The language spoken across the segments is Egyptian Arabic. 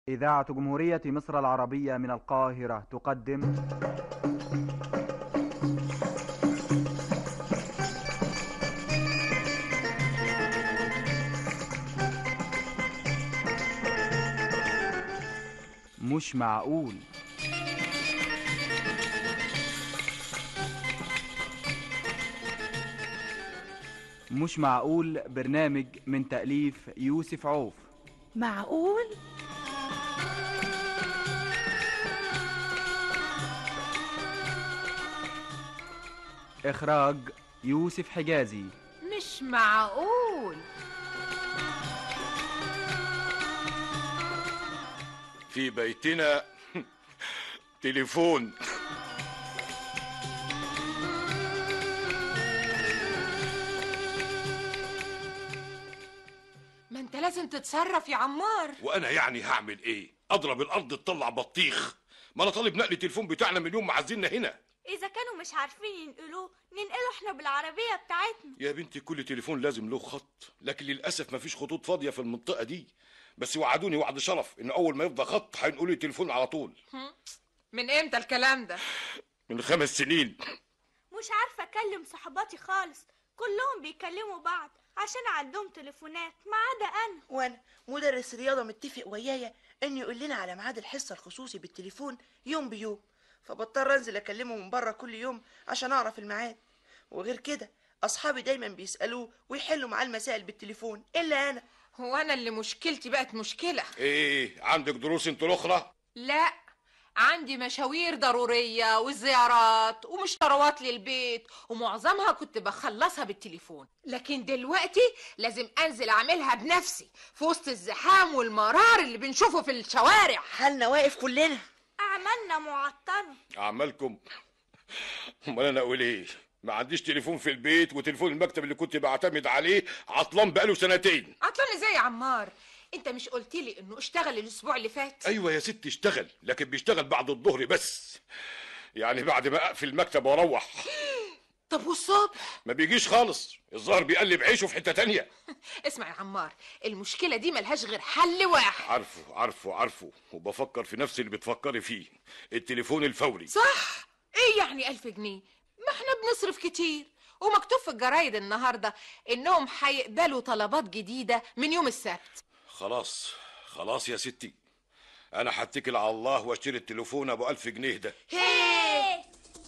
إذاعة جمهورية مصر العربية من القاهرة تقدم مش معقول مش معقول برنامج من تأليف يوسف عوف معقول إخراج يوسف حجازي مش معقول في بيتنا تليفون ما انت لازم تتصرف يا عمار وانا يعني هعمل ايه اضرب الارض تطلع بطيخ ما انا طالب نقل التليفون بتاعنا من يوم ما عزلنا هنا إذا كانوا مش عارفين ينقلوه ننقله احنا بالعربية بتاعتنا يا بنتي كل تليفون لازم له خط لكن للاسف مفيش خطوط فاضيه في المنطقه دي بس وعدوني وعد شرف ان اول ما يفضى خط هينقلوا لي التليفون على طول من امتى الكلام ده من خمس سنين مش عارفة أكلم صحباتي خالص كلهم بيكلموا بعض عشان عندهم تليفونات ما عدا أنا وانا مدرس رياضه متفق ويايا انه يقول لنا على ميعاد الحصه الخصوصي بالتليفون يوم بيوم فبضطر انزل اكلمه من بره كل يوم عشان اعرف الميعاد وغير كده اصحابي دايما بيسالوه ويحلوا معاه المسائل بالتليفون الا انا هو انا اللي مشكلتي بقت مشكله ايه عندك دروس انت الاخرى لا عندي مشاوير ضرورية وزيارات ومشتروات للبيت ومعظمها كنت بخلصها بالتليفون لكن دلوقتي لازم انزل اعملها بنفسي في وسط الزحام والمرار اللي بنشوفه في الشوارع حالنا واقف كلنا أعمالنا معطلة اعمالكم امال انا اقول ايه ما عنديش تليفون في البيت وتليفون المكتب اللي كنت بعتمد عليه عطلان بقاله سنتين عطلان ازاي يا عمار انت مش قلت لي انه اشتغل الاسبوع اللي فات ايوه يا ست اشتغل لكن بيشتغل بعد الظهر بس يعني بعد ما اقفل المكتب واروح طب والصبح ما بيجيش خالص الظهر بيقلب عيشه في حته تانية اسمع يا عمار المشكلة دي ملهاش غير حل واحد عارفه عارفه عارفه وبفكر في نفس اللي بتفكري فيه التليفون الفوري صح ايه يعني ألف جنيه ما احنا بنصرف كتير ومكتوب في الجرايد النهاردة انهم هيقبلوا طلبات جديدة من يوم السبت خلاص خلاص يا ستي انا هتكل على الله واشتري التليفون ابو ألف جنيه ده هيه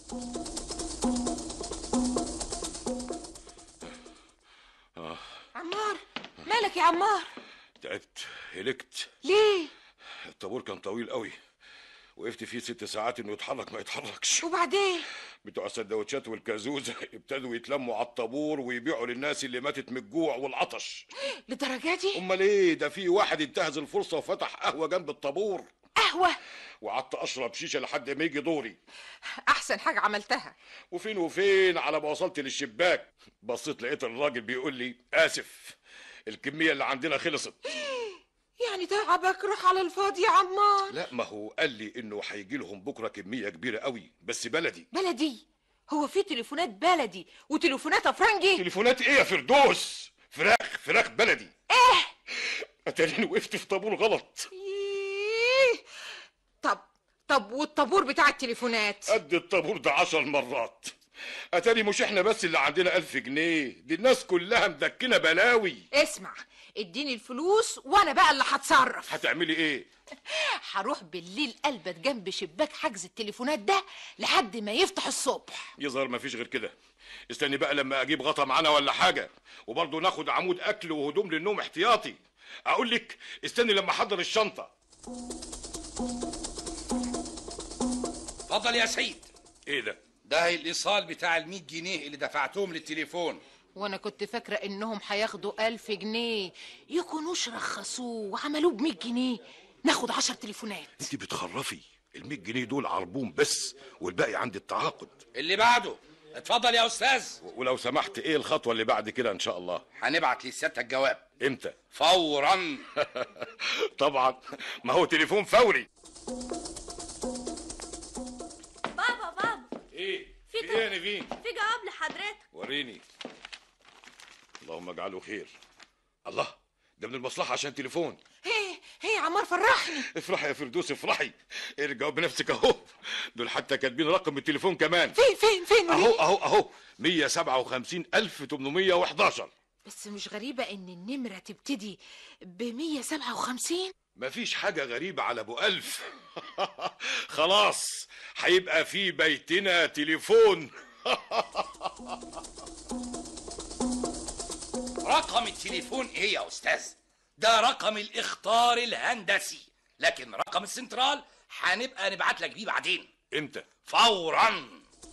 عمار مالك يا عمار تعبت هلكت ليه الطابور كان طويل قوي وقفت فيه ست ساعات انه يتحرك ما يتحركش وبعدين بتوع السندوتشات والكازوزة ابتدوا يتلموا على الطابور ويبيعوا للناس اللي ماتت من الجوع والعطش للدرجة دي امال ايه ده في واحد انتهز الفرصة وفتح قهوة جنب الطابور قهوة وقعدت اشرب شيشة لحد ما يجي دوري احسن حاجة عملتها وفين وفين على ما وصلت للشباك بصيت لقيت الراجل بيقول لي اسف الكمية اللي عندنا خلصت يعني تعبك راح على الفاضي يا عمار لا ما هو قال لي انه هيجي لهم بكره كميه كبيره قوي بس بلدي بلدي هو في تليفونات بلدي وتليفونات افرنجي تليفونات ايه يا فردوس فراخ فراخ بلدي ايه اتاريني وقفت في طابور غلط إيه. طب طب والطابور بتاع التليفونات قد الطابور ده عشر مرات اتاري مش احنا بس اللي عندنا ألف جنيه دي الناس كلها مدكنه بلاوي اسمع اديني الفلوس وانا بقى اللي هتصرف هتعملي ايه هروح بالليل البت جنب شباك حجز التليفونات ده لحد ما يفتح الصبح يظهر مفيش غير كده استني بقى لما اجيب غطا معانا ولا حاجه وبرضه ناخد عمود اكل وهدوم للنوم احتياطي اقول لك استني لما احضر الشنطه اتفضل يا سيد ايه ده ده الايصال بتاع ال 100 جنيه اللي دفعتهم للتليفون وانا كنت فاكرة انهم هياخدوا ألف جنيه يكونوش رخصوه وعملوه بمية جنيه ناخد عشر تليفونات انت بتخرفي ال 100 جنيه دول عربون بس والباقي عند التعاقد اللي بعده اتفضل يا استاذ ولو سمحت ايه الخطوه اللي بعد كده ان شاء الله هنبعت لسيادتك الجواب امتى فورا طبعا ما هو تليفون فوري بابا بابا ايه في في ايه يا نيفين في جواب لحضرتك وريني اللهم اجعله خير الله ده من المصلحه عشان تليفون ايه هي يا عمار فرحني افرحي يا فردوس افرحي ارجعوا بنفسك اهو دول حتى كاتبين رقم التليفون كمان فين فين فين اهو وليه؟ اهو اهو 157811 بس مش غريبة إن النمرة تبتدي ب 157 مفيش حاجة غريبة على ابو ألف خلاص هيبقى في بيتنا تليفون رقم التليفون ايه يا استاذ ده رقم الاخطار الهندسي لكن رقم السنترال هنبقى نبعت لك بيه بعدين امتى فورا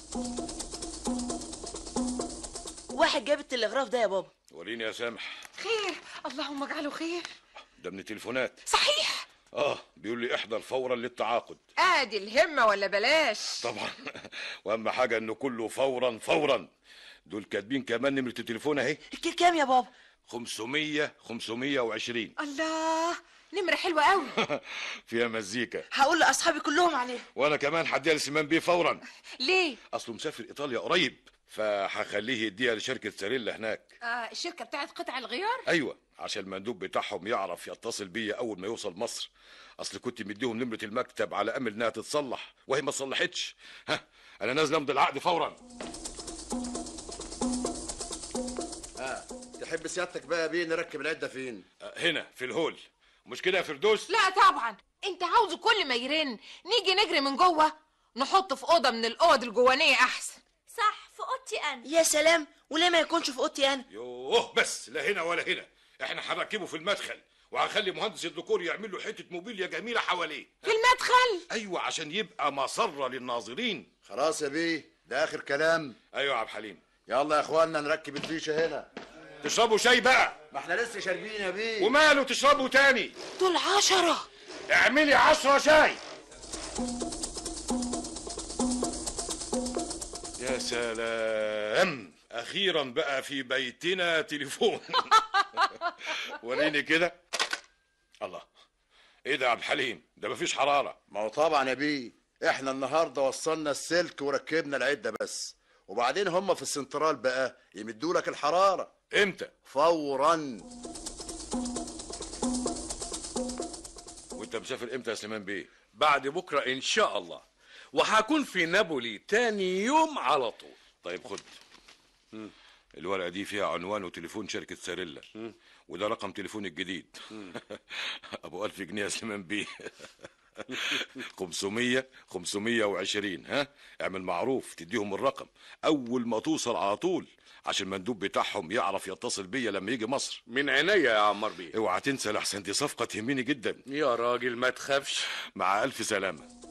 واحد جاب التلغراف ده يا بابا وريني يا سامح خير اللهم اجعله خير ده من التليفونات صحيح اه بيقول لي احضر فورا للتعاقد ادي الهمة ولا بلاش طبعا واهم حاجه انه كله فورا فورا دول كاتبين كمان نمره التليفون اهي الكيل كام يا بابا 500 520 الله نمرة حلوة قوي فيها مزيكا هقول لاصحابي كلهم عليه وانا كمان هديها لسيمان بيه فورا ليه؟ اصله مسافر ايطاليا قريب فهخليه يديها لشركه ساريلا هناك آه الشركة بتاعت قطع الغيار ايوه عشان المندوب بتاعهم يعرف يتصل بيا اول ما يوصل مصر اصل كنت مديهم نمره المكتب على امل انها تتصلح وهي ما صلحتش ها انا نازل امضي العقد فورا تحب سيادتك بقى بيه نركب العده فين أه، هنا في الهول مش كده يا فردوس لا طبعا انت عاوزه كل ما يرن نيجي نجري من جوه نحطه في اوضه من الاوض الجوانيه احسن صح في اوضتي انا يا سلام وليه ما يكونش في اوضتي انا يوه بس لا هنا ولا هنا احنا هنركبه في المدخل وهخلي مهندس الديكور يعمل له حته موبيليا جميله حواليه في المدخل ايوه عشان يبقى مسره للناظرين خلاص يا بيه ده اخر كلام ايوه يا عبد الحليم يلا يا اخوانا نركب الفيشه هنا تشربوا شاي بقى ما احنا لسه شاربين يا بيه وماله تشربوا تاني دول عشرة اعملي عشرة شاي يا سلام اخيرا بقى في بيتنا تليفون وريني كده الله ايه ده يا عبد الحليم ده مفيش حراره ما هو طبعا يا بيه احنا النهارده وصلنا السلك وركبنا العده بس وبعدين هم في السنترال بقى يمدوا لك الحراره امتى فورا وانت مسافر امتى يا سليمان بيه بعد بكرة إن شاء الله وهكون في نابولي تاني يوم على طول طيب خد الورقه دي فيها عنوان وتليفون شركه ساريلا وده رقم تليفون الجديد ابو ألف جنيه يا سليمان بيه 500 520 ها اعمل معروف تديهم الرقم اول ما توصل على طول عشان المندوب بتاعهم يعرف يتصل بيا لما يجي مصر من عينيا يا عمار بيه اوعى تنسى لحسن دي صفقه تهمني جدا يا راجل ما تخافش مع الف سلامه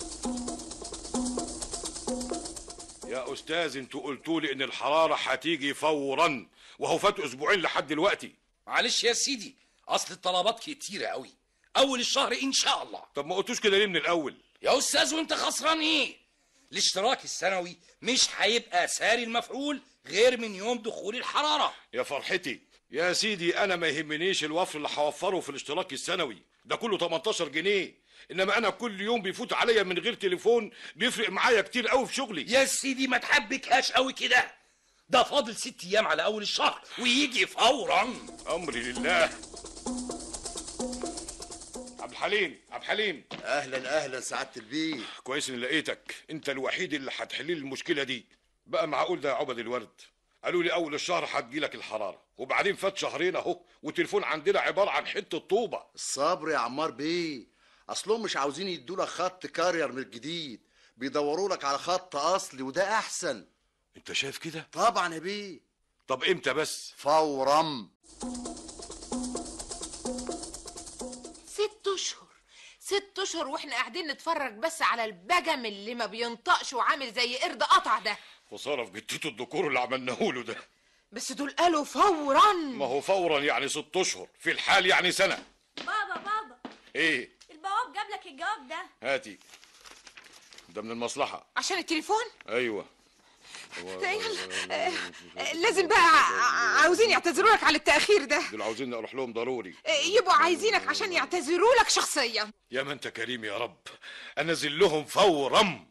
يا استاذ انتوا قلتوا لي ان الحراره هتيجي فورا وهو فات اسبوعين لحد دلوقتي معلش يا سيدي اصل الطلبات كتيره قوي اول الشهر ان شاء الله طب ما قلتوش كده ليه من الاول يا استاذ وانت خسران ايه الاشتراك السنوي مش هيبقى ساري المفعول غير من يوم دخول الحراره يا فرحتي يا سيدي انا ما يهمنيش الوفر اللي هوفره في الاشتراك السنوي ده كله 18 جنيه انما انا كل يوم بيفوت عليا من غير تليفون بيفرق معايا كتير قوي في شغلي يا سيدي ما تحبكهاش قوي كده ده فاضل ست ايام على اول الشهر ويجي فورا امري لله عبد الحليم عبد الحليم اهلا اهلا سعاده البيه كويس اني لقيتك انت الوحيد اللي هتحل لي المشكله دي بقى معقول ده يا عبد الورد قالوا لي اول الشهر هتجيلك الحراره وبعدين فات شهرين اهو والتليفون عندنا عباره عن حته طوبه الصبر يا عمار بيه اصلهم مش عاوزين يدوا لك خط كارير من الجديد بيدوروا لك على خط اصلي وده احسن انت شايف كده طبعا يا بيه طب امتى بس فورا ست اشهر ست اشهر واحنا قاعدين نتفرج بس على البجم اللي ما بينطقش وعامل زي قرد قطع ده خساره في جتته الذكور اللي عملناه له ده بس دول قالوا فورا ما هو فورا يعني ست اشهر في الحال يعني سنه بابا بابا ايه البواب جاب لك الجواب ده هاتي ده من المصلحه عشان التليفون ايوه يلا آه، آه، لازم بقى ع- عاوزين يعتذروا لك على التأخير ده دول عاوزين اروح لهم ضروري آه، يبقوا عايزينك عشان يعتذروا لك شخصيا يا ما انت كريم يا رب انزل لهم فورا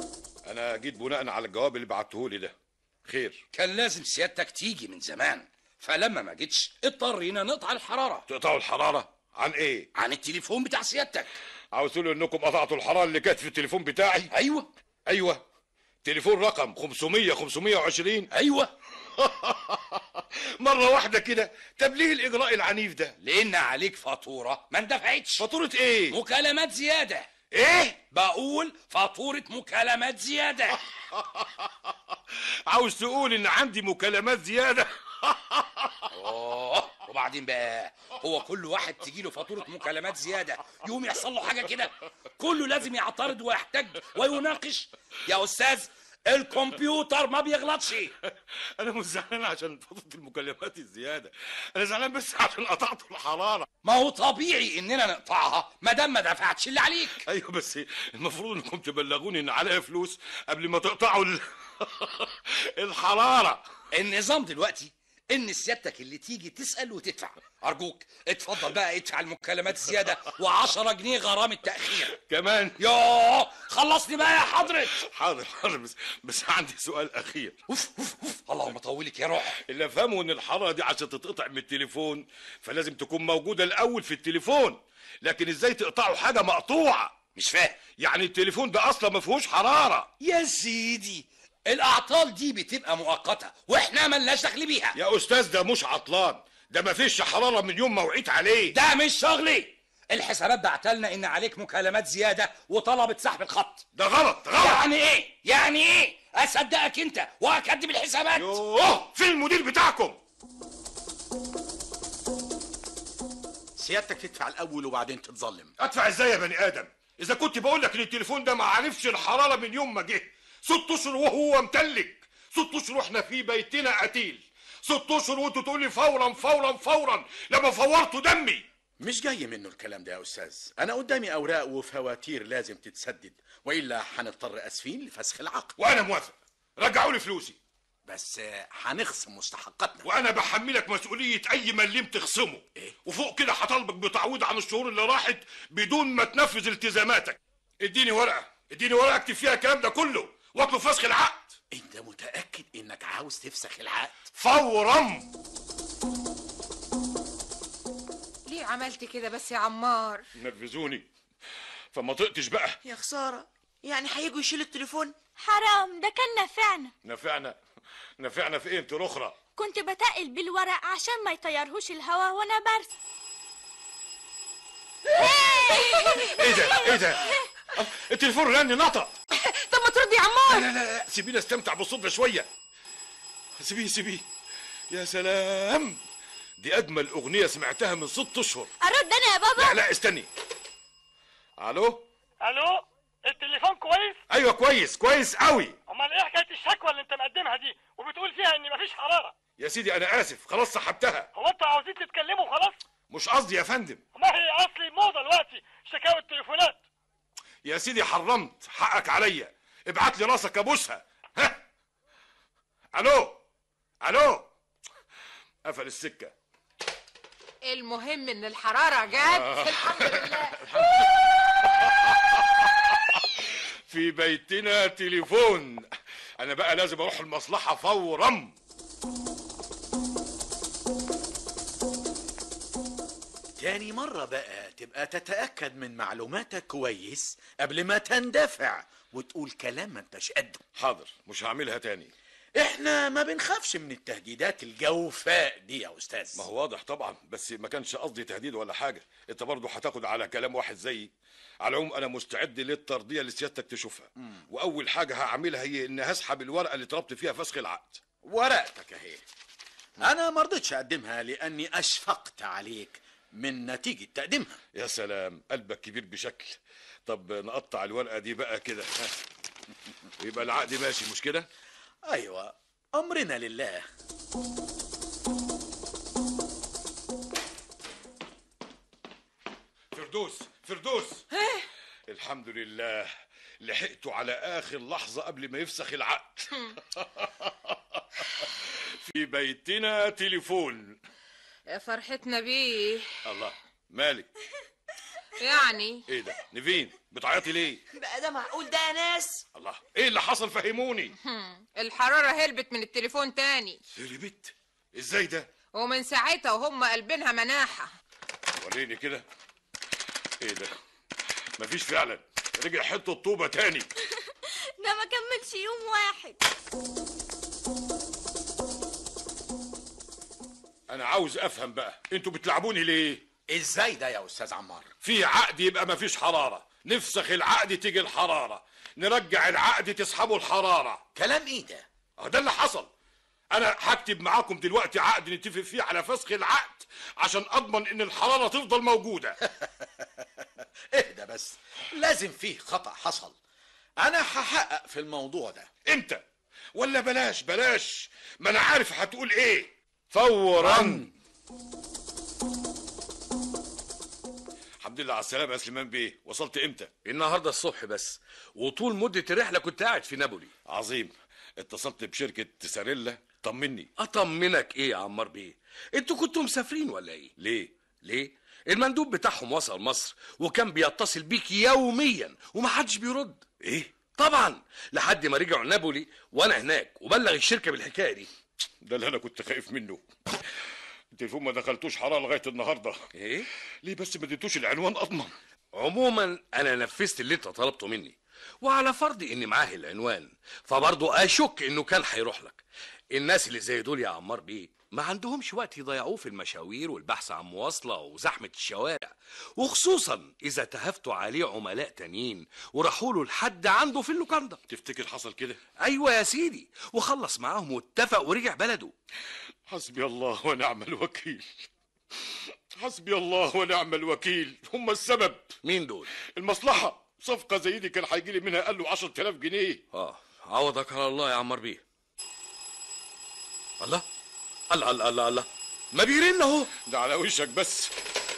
انا جيت بناء على الجواب اللي بعته لي ده خير كان لازم سيادتك تيجي من زمان فلما ما جتش اضطرينا نقطع الحراره تقطعوا الحراره عن ايه عن التليفون بتاع سيادتك عاوز تقولوا انكم قطعتوا الحراره اللي كانت في التليفون بتاعي ايوه ايوه تليفون رقم 500 520 ايوه مره واحده كده طب ليه الاجراء العنيف ده لان عليك فاتوره ما اندفعتش فاتوره ايه مكالمات زياده ايه بقول فاتوره مكالمات زياده عاوز تقول ان عندي مكالمات زياده اوه وبعدين بقى هو كل واحد تجي له فاتوره مكالمات زياده يقوم يحصل له حاجه كده كله لازم يعترض ويحتج ويناقش يا استاذ الكمبيوتر ما بيغلطش انا مش زعلان عشان فاتوره المكالمات الزياده انا زعلان بس عشان قطعت الحراره ما هو طبيعي اننا نقطعها ما دام ما دفعتش اللي عليك ايوه بس المفروض انكم تبلغوني ان عليا فلوس قبل ما تقطعوا ال... الحراره النظام دلوقتي ان سيادتك اللي تيجي تسال وتدفع ارجوك اتفضل بقى ادفع المكالمات زياده و10 جنيه غرامه تاخير كمان يوه خلصني بقى يا حضرة حاضر حاضر بس بس عندي سؤال اخير اوف اوف اوف اللهم طولك يا روح اللي افهمه ان الحراره دي عشان تتقطع من التليفون فلازم تكون موجوده الاول في التليفون لكن ازاي تقطعوا حاجه مقطوعه مش فاهم يعني التليفون ده اصلا ما فيهوش حراره يا سيدي الاعطال دي بتبقى مؤقته واحنا ملناش دخل بيها يا استاذ ده مش عطلان ده ما فيش حراره من يوم ما وعيت عليه ده مش شغلي الحسابات بعتلنا ان عليك مكالمات زياده وطلبت سحب الخط ده غلط غلط يعني ايه يعني ايه اصدقك انت واكدب الحسابات يوه فين المدير بتاعكم سيادتك تدفع الاول وبعدين تتظلم ادفع ازاي يا بني ادم اذا كنت بقول لك ان التليفون ده ما عرفش الحراره من يوم ما جه ست اشهر وهو متلج ست اشهر واحنا في بيتنا قتيل ست اشهر وانتوا تقول لي فورا فورا فورا لما فورتوا دمي مش جاي منه الكلام ده يا استاذ انا قدامي اوراق وفواتير لازم تتسدد والا هنضطر اسفين لفسخ العقد وانا موافق رجعوا لي فلوسي بس آه، هنخصم مستحقاتنا وانا بحملك مسؤوليه اي مليم تخصمه إيه؟ وفوق كده هطالبك بتعويض عن الشهور اللي راحت بدون ما تنفذ التزاماتك اديني ورقه اديني ورقه اكتب فيها الكلام ده كله واطلب فسخ العقد انت متاكد انك عاوز تفسخ العقد فورا ليه عملت كده بس يا عمار نرفزوني فما طقتش بقى يا خساره يعني هيجوا يشيلوا التليفون حرام ده كان نافعنا نفعنا نفعنا في ايه انت الاخرى كنت بتقل بالورق عشان ما يطيرهوش الهوا وانا برسم ايه ده ايه ده التليفون رن نطق طب ما ترد يا عمار لا لا لا سيبيني استمتع بالصوت ده شويه سيبيه سيبيه يا سلام دي اجمل اغنيه سمعتها من ست اشهر ارد انا يا لا بابا لا استني الو الو التليفون كويس ايوه كويس كويس قوي امال ايه حكايه الشكوى اللي انت مقدمها دي وبتقول فيها ان مفيش حراره يا سيدي انا اسف خلاص سحبتها هو انتوا عاوزين تتكلموا خلاص مش قصدي يا فندم ما هي اصلي موضه دلوقتي شكاوى التليفونات يا سيدي حرمت حقك عليا ابعت لي راسك ابوسها ها الو الو قفل السكه المهم ان الحراره جت الحمد لله في بيتنا تليفون انا بقى لازم اروح المصلحه فورا تاني مرة بقى تبقى تتأكد من معلوماتك كويس قبل ما تندفع وتقول كلام ما انتش قده حاضر مش هعملها تاني احنا ما بنخافش من التهديدات الجوفاء دي يا استاذ ما هو واضح طبعا بس ما كانش قصدي تهديد ولا حاجه انت برضه هتاخد على كلام واحد زيي على العموم انا مستعد للترضيه اللي سيادتك تشوفها واول حاجه هعملها هي ان هسحب الورقه اللي طلبت فيها فسخ العقد ورقتك اهي انا ما رضيتش اقدمها لاني اشفقت عليك من نتيجة تقديمها يا سلام قلبك كبير بشكل طب نقطع الورقه دي بقى كده ها. يبقى العقد ماشي مش كده ايوه امرنا لله فردوس فردوس الحمد لله لحقته على اخر لحظه قبل ما يفسخ العقد في بيتنا تليفون يا فرحتنا بيه الله مالك يعني ايه ده نيفين بتعيطي ليه بقى ده معقول ده يا ناس الله ايه اللي حصل فهموني الحراره هربت من التليفون تاني هربت ازاي ده ومن ساعتها وهم قلبينها مناحة وريني كده ايه ده مفيش فعلا رجع حته طوبه تاني ده ما كملش يوم واحد انا عاوز افهم بقى انتوا بتلعبوني ليه ازاي ده يا استاذ عمار في عقد يبقى مفيش حراره نفسخ العقد تيجي الحراره نرجع العقد تسحبوا الحراره كلام ايه ده اه ده اللي حصل انا هكتب معاكم دلوقتي عقد نتفق فيه على فسخ العقد عشان اضمن ان الحراره تفضل موجوده اهدى بس لازم فيه خطأ حصل انا هحقق في الموضوع ده امتى ولا بلاش بلاش ما انا عارف هتقول ايه فورا الحمد لله على السلامه يا سليمان بيه وصلت امتى النهارده الصبح بس وطول مده الرحله كنت قاعد في نابولي عظيم اتصلت بشركه ساريلا طمني اطمنك ايه يا عمار بيه انتوا كنتوا مسافرين ولا ايه ليه ليه المندوب بتاعهم وصل مصر وكان بيتصل بيك يوميا ومحدش بيرد ايه طبعا لحد ما رجعوا نابولي وانا هناك وبلغ الشركه بالحكايه دي ده اللي انا كنت خايف منه التليفون ما دخلتوش حراره لغايه النهارده ايه ليه بس ما اديتوش العنوان اضمن عموما انا نفذت اللي انت طلبته مني وعلى فرض ان معاه العنوان فبرضه اشك انه كان هيروح لك الناس اللي زي دول يا عمار بيه ما عندهمش وقت يضيعوه في المشاوير والبحث عن مواصلة وزحمة الشوارع وخصوصا إذا تهفتوا عليه عملاء تانيين وراحوا له لحد عنده في اللوكاندا تفتكر حصل كده أيوة يا سيدي وخلص معاهم واتفق ورجع بلده حسبي الله ونعم الوكيل حسبي الله ونعم الوكيل هم السبب مين دول المصلحه صفقه زي دي كان هيجي لي منها قال له 10000 جنيه اه عوضك على الله يا عمار بيه الله الله الله الله, الله. ما بيرن اهو ده على وشك بس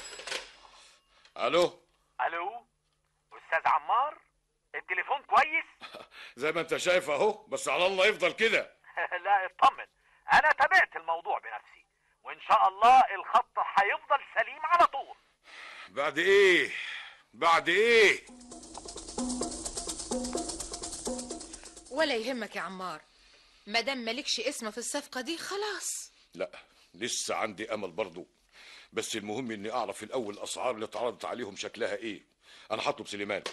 الو الو استاذ عمار التليفون كويس زي ما انت شايف اهو بس على الله يفضل كده لا اطمن انا تابعت الموضوع بنفسي وان شاء الله الخط هيفضل سليم على طول بعد ايه بعد ايه ولا يهمك يا عمار مادام مالكش اسم في الصفقة دي خلاص لا لسه عندي امل برضو بس المهم اني اعرف الاول الاسعار اللي اتعرضت عليهم شكلها ايه انا هطلب سليمان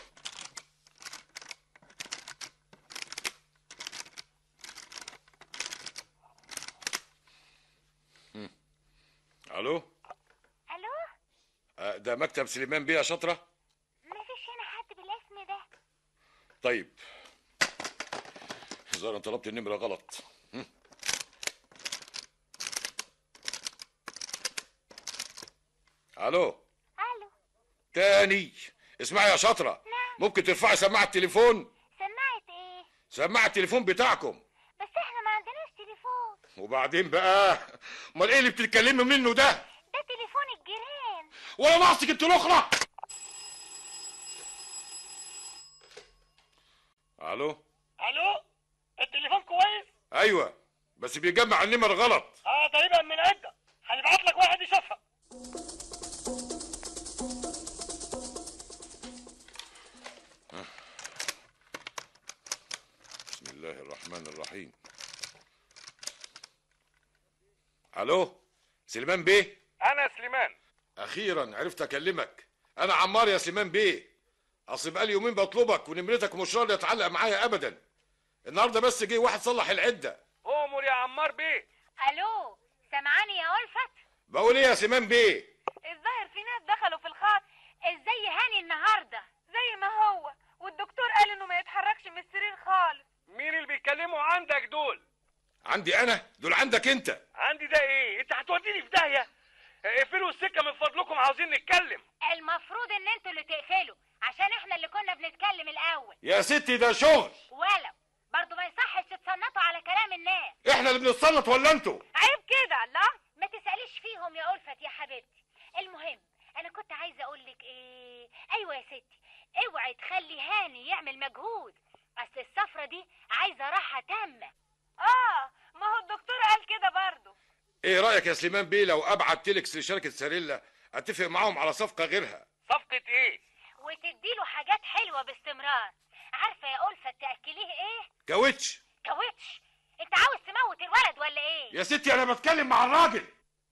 مم. الو الو آه، ده مكتب سليمان بيه يا شاطره مفيش هنا حد بالاسم ده طيب ظاهر انا طلبت النمره غلط هم. الو الو تاني اسمعي يا شاطره ممكن ترفعي سماعه التليفون سماعة ايه سماعه التليفون بتاعكم بس احنا ما عندناش تليفون وبعدين بقى امال ايه اللي بتتكلمي منه ده ده تليفون الجيران ولا ناقصك انت الاخرى الو الو التليفون كويس ايوه بس بيجمع النمر غلط اه تقريبا من عده هنبعت لك واحد يشوفها بسم الله الرحمن الرحيم الو سليمان بيه انا سليمان اخيرا عرفت اكلمك انا عمار يا سليمان بيه اصل بقالي يومين بطلبك ونمرتك مش راضيه تعلق معايا ابدا النهارده بس جه واحد صلح العده امر يا عمار بيه الو سمعاني يا ألفت بقول ايه يا سليمان بيه الظاهر في ناس دخلوا في الخط ازاي هاني النهارده زي ما هو والدكتور قال انه ما يتحركش من السرير خالص مين اللي بيتكلموا عندك دول عندي انا دول عندك انت عندي ده ايه انت هتوديني في داهيه اقفلوا السكه من فضلكم عاوزين نتكلم المفروض ان انتوا اللي تقفلوا عشان احنا اللي كنا بنتكلم الاول يا ستي ده شغل ولو برضه ما يصحش تتصنطوا على كلام الناس احنا اللي بنتصنت ولا انتوا عيب كده الله ما تسأليش فيهم يا ألفت يا حبيبتي المهم انا كنت عايزه اقول لك ايه ايوه يا ستي اوعي تخلي هاني يعمل مجهود اصل السفره دي عايزه راحه تامه اه ما هو الدكتور قال كده برضه ايه رايك يا سليمان بيه لو ابعت تيلكس لشركه ساريلا اتفق معاهم على صفقه غيرها صفقه ايه وتديله حاجات حلوه باستمرار عارفه يا ألفت تاكليه ايه كاوتش كاوتش انت عاوز تموت الولد ولا ايه يا ستي انا بتكلم مع الراجل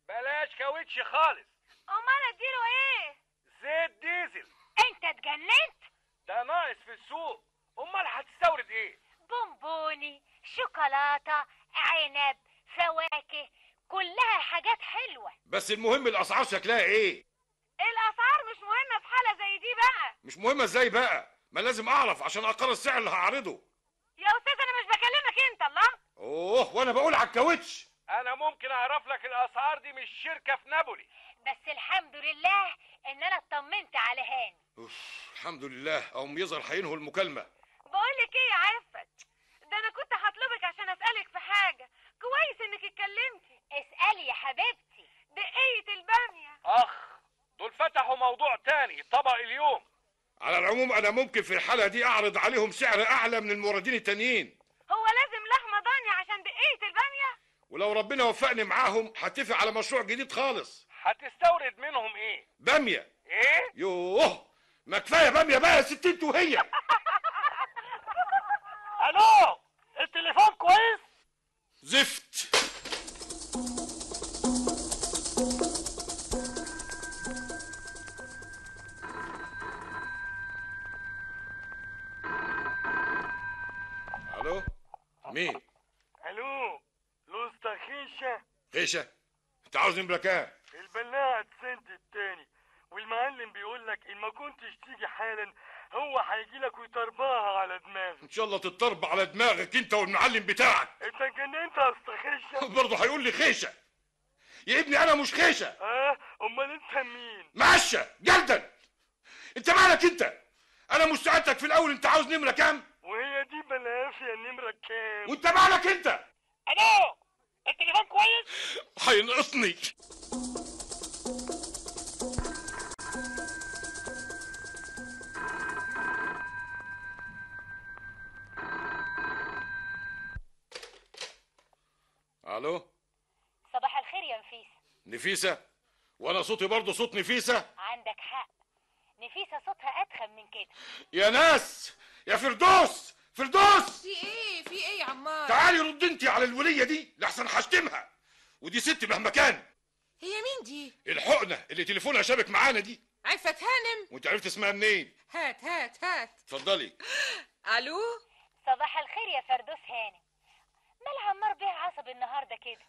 بلاش كاوتش خالص امال اديله ايه زيت ديزل انت اتجننت ده ناقص في السوق امال هتستورد ايه بونبوني شوكولاته عنب فواكه كلها حاجات حلوه بس المهم الاسعار شكلها ايه الاسعار مش مهمه في حاله زي دي بقى مش مهمه ازاي بقى ما لازم اعرف عشان اقرر السعر اللي هعرضه يا استاذ انا مش بكلمك انت الله اوه وانا بقول على الكاوتش انا ممكن اعرف لك الاسعار دي من الشركه في نابولي بس الحمد لله ان انا اطمنت على هاني أوف، الحمد لله او يظهر هينهوا المكالمه بقول لك ايه يا عفت ده انا كنت هطلبك عشان اسالك في حاجه كويس انك اتكلمتي اسالي يا حبيبتي دقيه الباميه اخ دول فتحوا موضوع تاني طبق اليوم على العموم انا ممكن في الحاله دي اعرض عليهم سعر اعلى من الموردين التانيين هو لازم لحمه ضاني عشان دقيه الباميه ولو ربنا وفقني معاهم هتفق على مشروع جديد خالص هتستورد منهم ايه باميه ايه يوه ما كفايه باميه بقى يا ست انت وهي الو التليفون كويس زفت الو مين الو لوستا خيشه خيشه انت عاوز نمره كام البلاعة سنت التاني والمعلم بيقول لك ان ما كنتش تيجي حالا هو هيجي لك ويطرباها على دماغك ان شاء الله تضطرب على دماغك انت والمعلم بتاعك انت اتجننت يا اسطى خيشه برضه هيقول لي خيشه يا ابني انا مش خيشه اه امال انت مين معشة جلدا انت مالك انت انا مش سألتك في الاول انت عاوز نمره كام وهي دي بلافيا نمرة كام وانت مالك انت الو التليفون كويس هينقصني الو صباح الخير يا نفيسه نفيسه وانا صوتي برضه صوت نفيسه عندك حق نفيسه صوتها اتخن من كده يا ناس يا فردوس فردوس في ايه في ايه يا عمار تعالي رد انت على الوليه دي لحسن هشتمها ودي ست مهما كان هي مين دي الحقنه اللي تليفونها شابك معانا دي عفت هانم وانت عرفت اسمها منين هات هات هات اتفضلي الو صباح الخير يا فردوس هانم مال عمار بيه عصب النهارده كده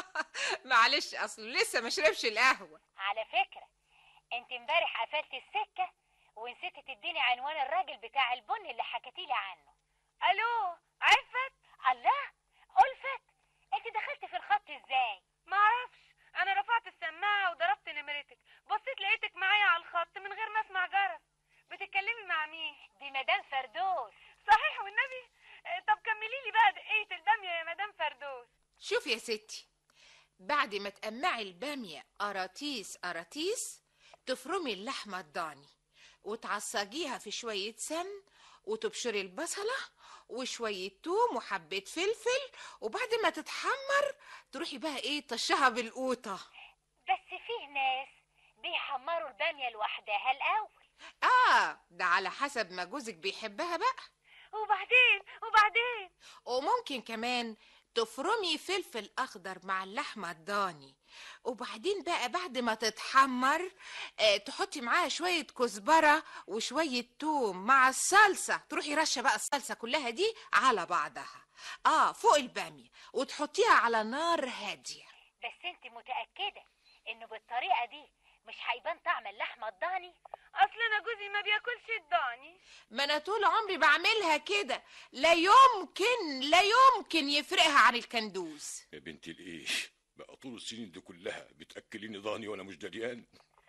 معلش اصله لسه ما شربش القهوه على فكره انت امبارح قفلت السكه ونسيت تديني عنوان الراجل بتاع البن اللي حكيتيلي عنه الو عفت الله ألفت انت دخلت في الخط ازاي معرفش انا رفعت السماعه وضربت نمرتك بصيت لقيتك معايا على الخط من غير ما اسمع جرس بتتكلمي مع مين دي مدام فردوس صحيح والنبي آه، طب كملي لي بقى دقيه الباميه يا مدام فردوس شوف يا ستي بعد ما تقمعي البامية قراطيس قراطيس تفرمي اللحمة الضاني وتعصجيها في شوية سمن وتبشري البصلة وشوية توم وحبة فلفل وبعد ما تتحمر تروحي بقى ايه طشها بالقوطة بس فيه ناس بيحمروا الباميه لوحدها الاول اه ده على حسب ما جوزك بيحبها بقى وبعدين وبعدين وممكن كمان تفرمي فلفل اخضر مع اللحمه الضاني وبعدين بقى بعد ما تتحمر آه تحطي معاها شويه كزبره وشويه توم مع الصلصه تروحي رشه بقى الصلصه كلها دي على بعضها اه فوق الباميه وتحطيها على نار هاديه بس انت متاكده انه بالطريقه دي مش هيبان طعم اللحمه الضاني اصل انا جوزي ما بياكلش الضاني ما انا طول عمري بعملها كده لا يمكن لا يمكن يفرقها عن الكندوز يا بنتي الايه بقى طول السنين دي كلها بتاكليني ضاني وانا مش دريان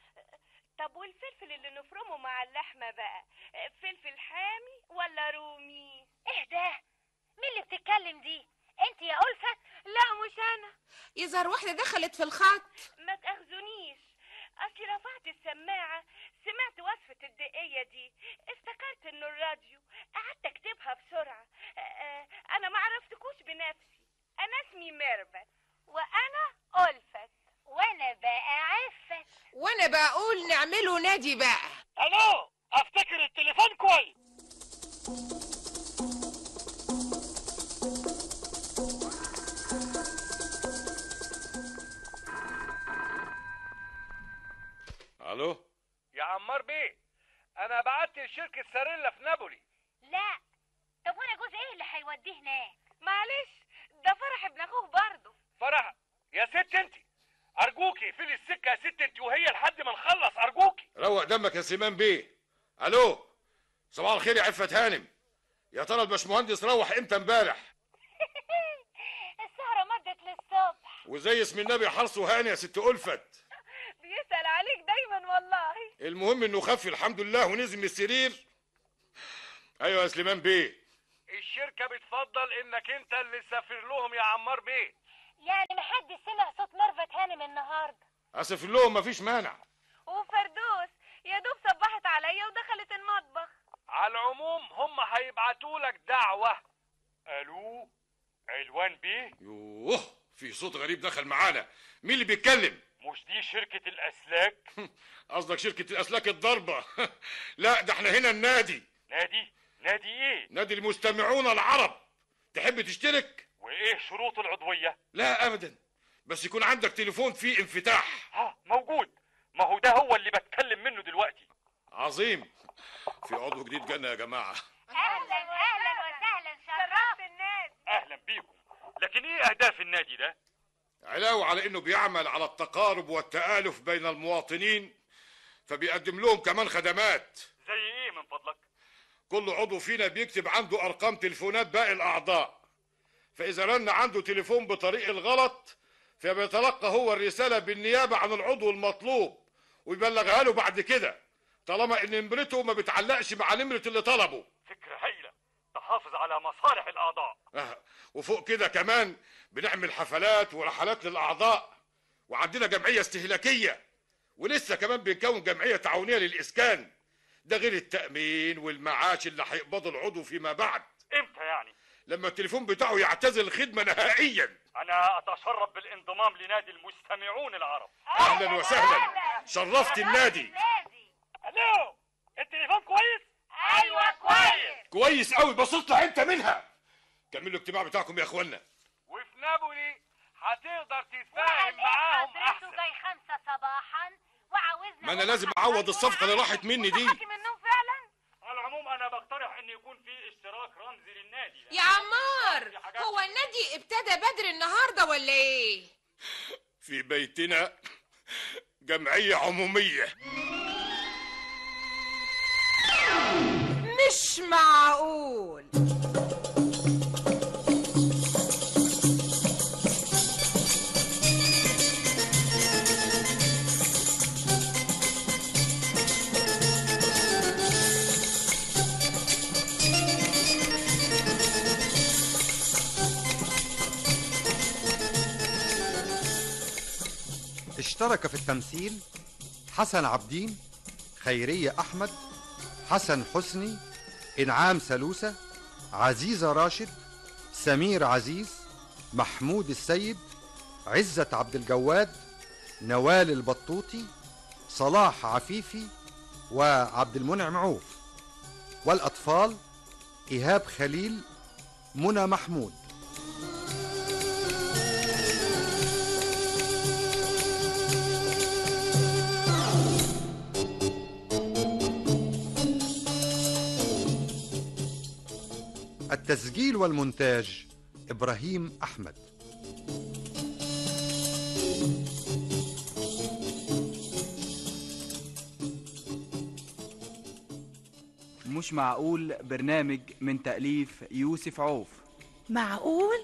طب والفلفل اللي نفرمه مع اللحمه بقى فلفل حامي ولا رومي ايه ده مين اللي بتتكلم دي انت يا ألفت لا مش انا يظهر واحده دخلت في الخط ما تاخذونيش اصلي رفعت السماعه سمعت وصفه الدقيه دي افتكرت انه الراديو قعدت اكتبها بسرعه آه، آه، انا ما عرفتكوش بنفسي انا اسمي ميرفت وانا ألفت وانا بقى عفت وانا بقول نعمله نادي بقى الو افتكر التليفون كويس الو يا عمار بيه انا بعت لشركه ساريلا في نابولي لا طب وانا جوز ايه اللي هيوديه هناك معلش ده فرح ابن اخوه برضه فرح يا ست انت ارجوكي اقفلي السكه يا ست انت وهي لحد ما نخلص ارجوكي روق دمك يا سيمان بيه الو صباح الخير يا عفة هانم يا ترى الباشمهندس روح امتى امبارح السهرة مدت للصبح وزي اسم النبي حرصه هاني يا ست ألفت بيسأل عليك دايما والله المهم انه خف الحمد لله ونزل من السرير ايوه يا سليمان بيه الشركه بتفضل انك انت اللي تسافر لهم يا عمار بيه يعني محدش سمع صوت ميرفت هانم النهارده اسف لهم مفيش مانع وفردوس يا دوب صبحت عليا ودخلت المطبخ على العموم هم هيبعتوا لك دعوه الو علوان بيه يوه في صوت غريب دخل معانا مين اللي بيتكلم مش دي شركه الاسلاك قصدك شركة الأسلاك الضربة لا ده احنا هنا النادي نادي نادي ايه نادي المستمعون العرب تحب تشترك وايه شروط العضويه لا أبدا بس يكون عندك تليفون فيه انفتاح ها موجود ما هو ده هو اللي بتكلم منه دلوقتي عظيم في عضو جديد جانا يا جماعة اهلا اهلا وسهلا شرفت الناس اهلا بيكم لكن ايه اهداف النادي ده علاوة على انه بيعمل على التقارب والتآلف بين المواطنين فبيقدم لهم كمان خدمات زي ايه من فضلك كل عضو فينا بيكتب عنده ارقام تليفونات باقي الاعضاء فاذا رن عنده تليفون بطريق الغلط فبيتلقى هو الرسالة بالنيابة عن العضو المطلوب ويبلغها له بعد كده طالما ان نمرته ما بتعلقش مع نمرة اللي طلبه فكره هايله تحافظ على مصالح الاعضاء آه، وفوق كده كمان بنعمل حفلات ورحلات للأعضاء وعندنا جمعية استهلاكية ولسه كمان بنكون جمعية تعاونية للإسكان ده غير التأمين والمعاش اللي هيقبضه العضو فيما بعد امتى يعني لما التليفون بتاعه يعتزل الخدمة نهائيا انا اتشرف بالانضمام لنادي المستمعون العرب أهلا وسهلا شرفت النادي الو التليفون كويس ايوه كويس كويس قوي بس اطلع انت منها كملوا الاجتماع بتاعكم يا اخوانا وفي نابولي هتقدر تتفاهم معاهم حضرته احسن جاي خمسة صباحا وعاوزنا ما انا لازم اعوض الصفقة اللي راحت مني دي حكي منهم فعلا على العموم انا بقترح ان يكون في اشتراك رمزي للنادي يا عمار هو النادي ابتدى بدري النهارده ولا ايه في بيتنا جمعية عمومية مش معقول اشترك في التمثيل حسن عبدين خيرية أحمد حسن حسني إنعام سلوسة عزيزة راشد سمير عزيز محمود السيد عزة عبد الجواد نوال البطوطي صلاح عفيفي وعبد المنعم عوف والأطفال إيهاب خليل منى محمود التسجيل والمونتاج إبراهيم أحمد مش معقول برنامج من تأليف يوسف عوف معقول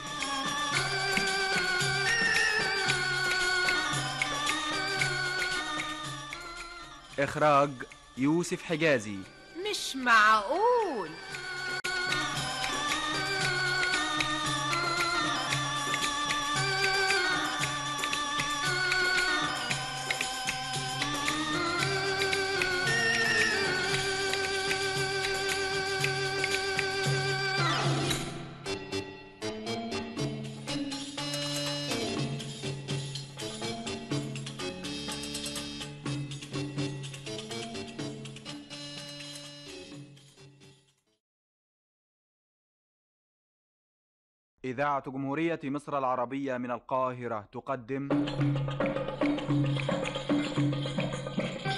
إخراج يوسف حجازي مش معقول إذاعة جمهورية مصر العربية من القاهرة تقدم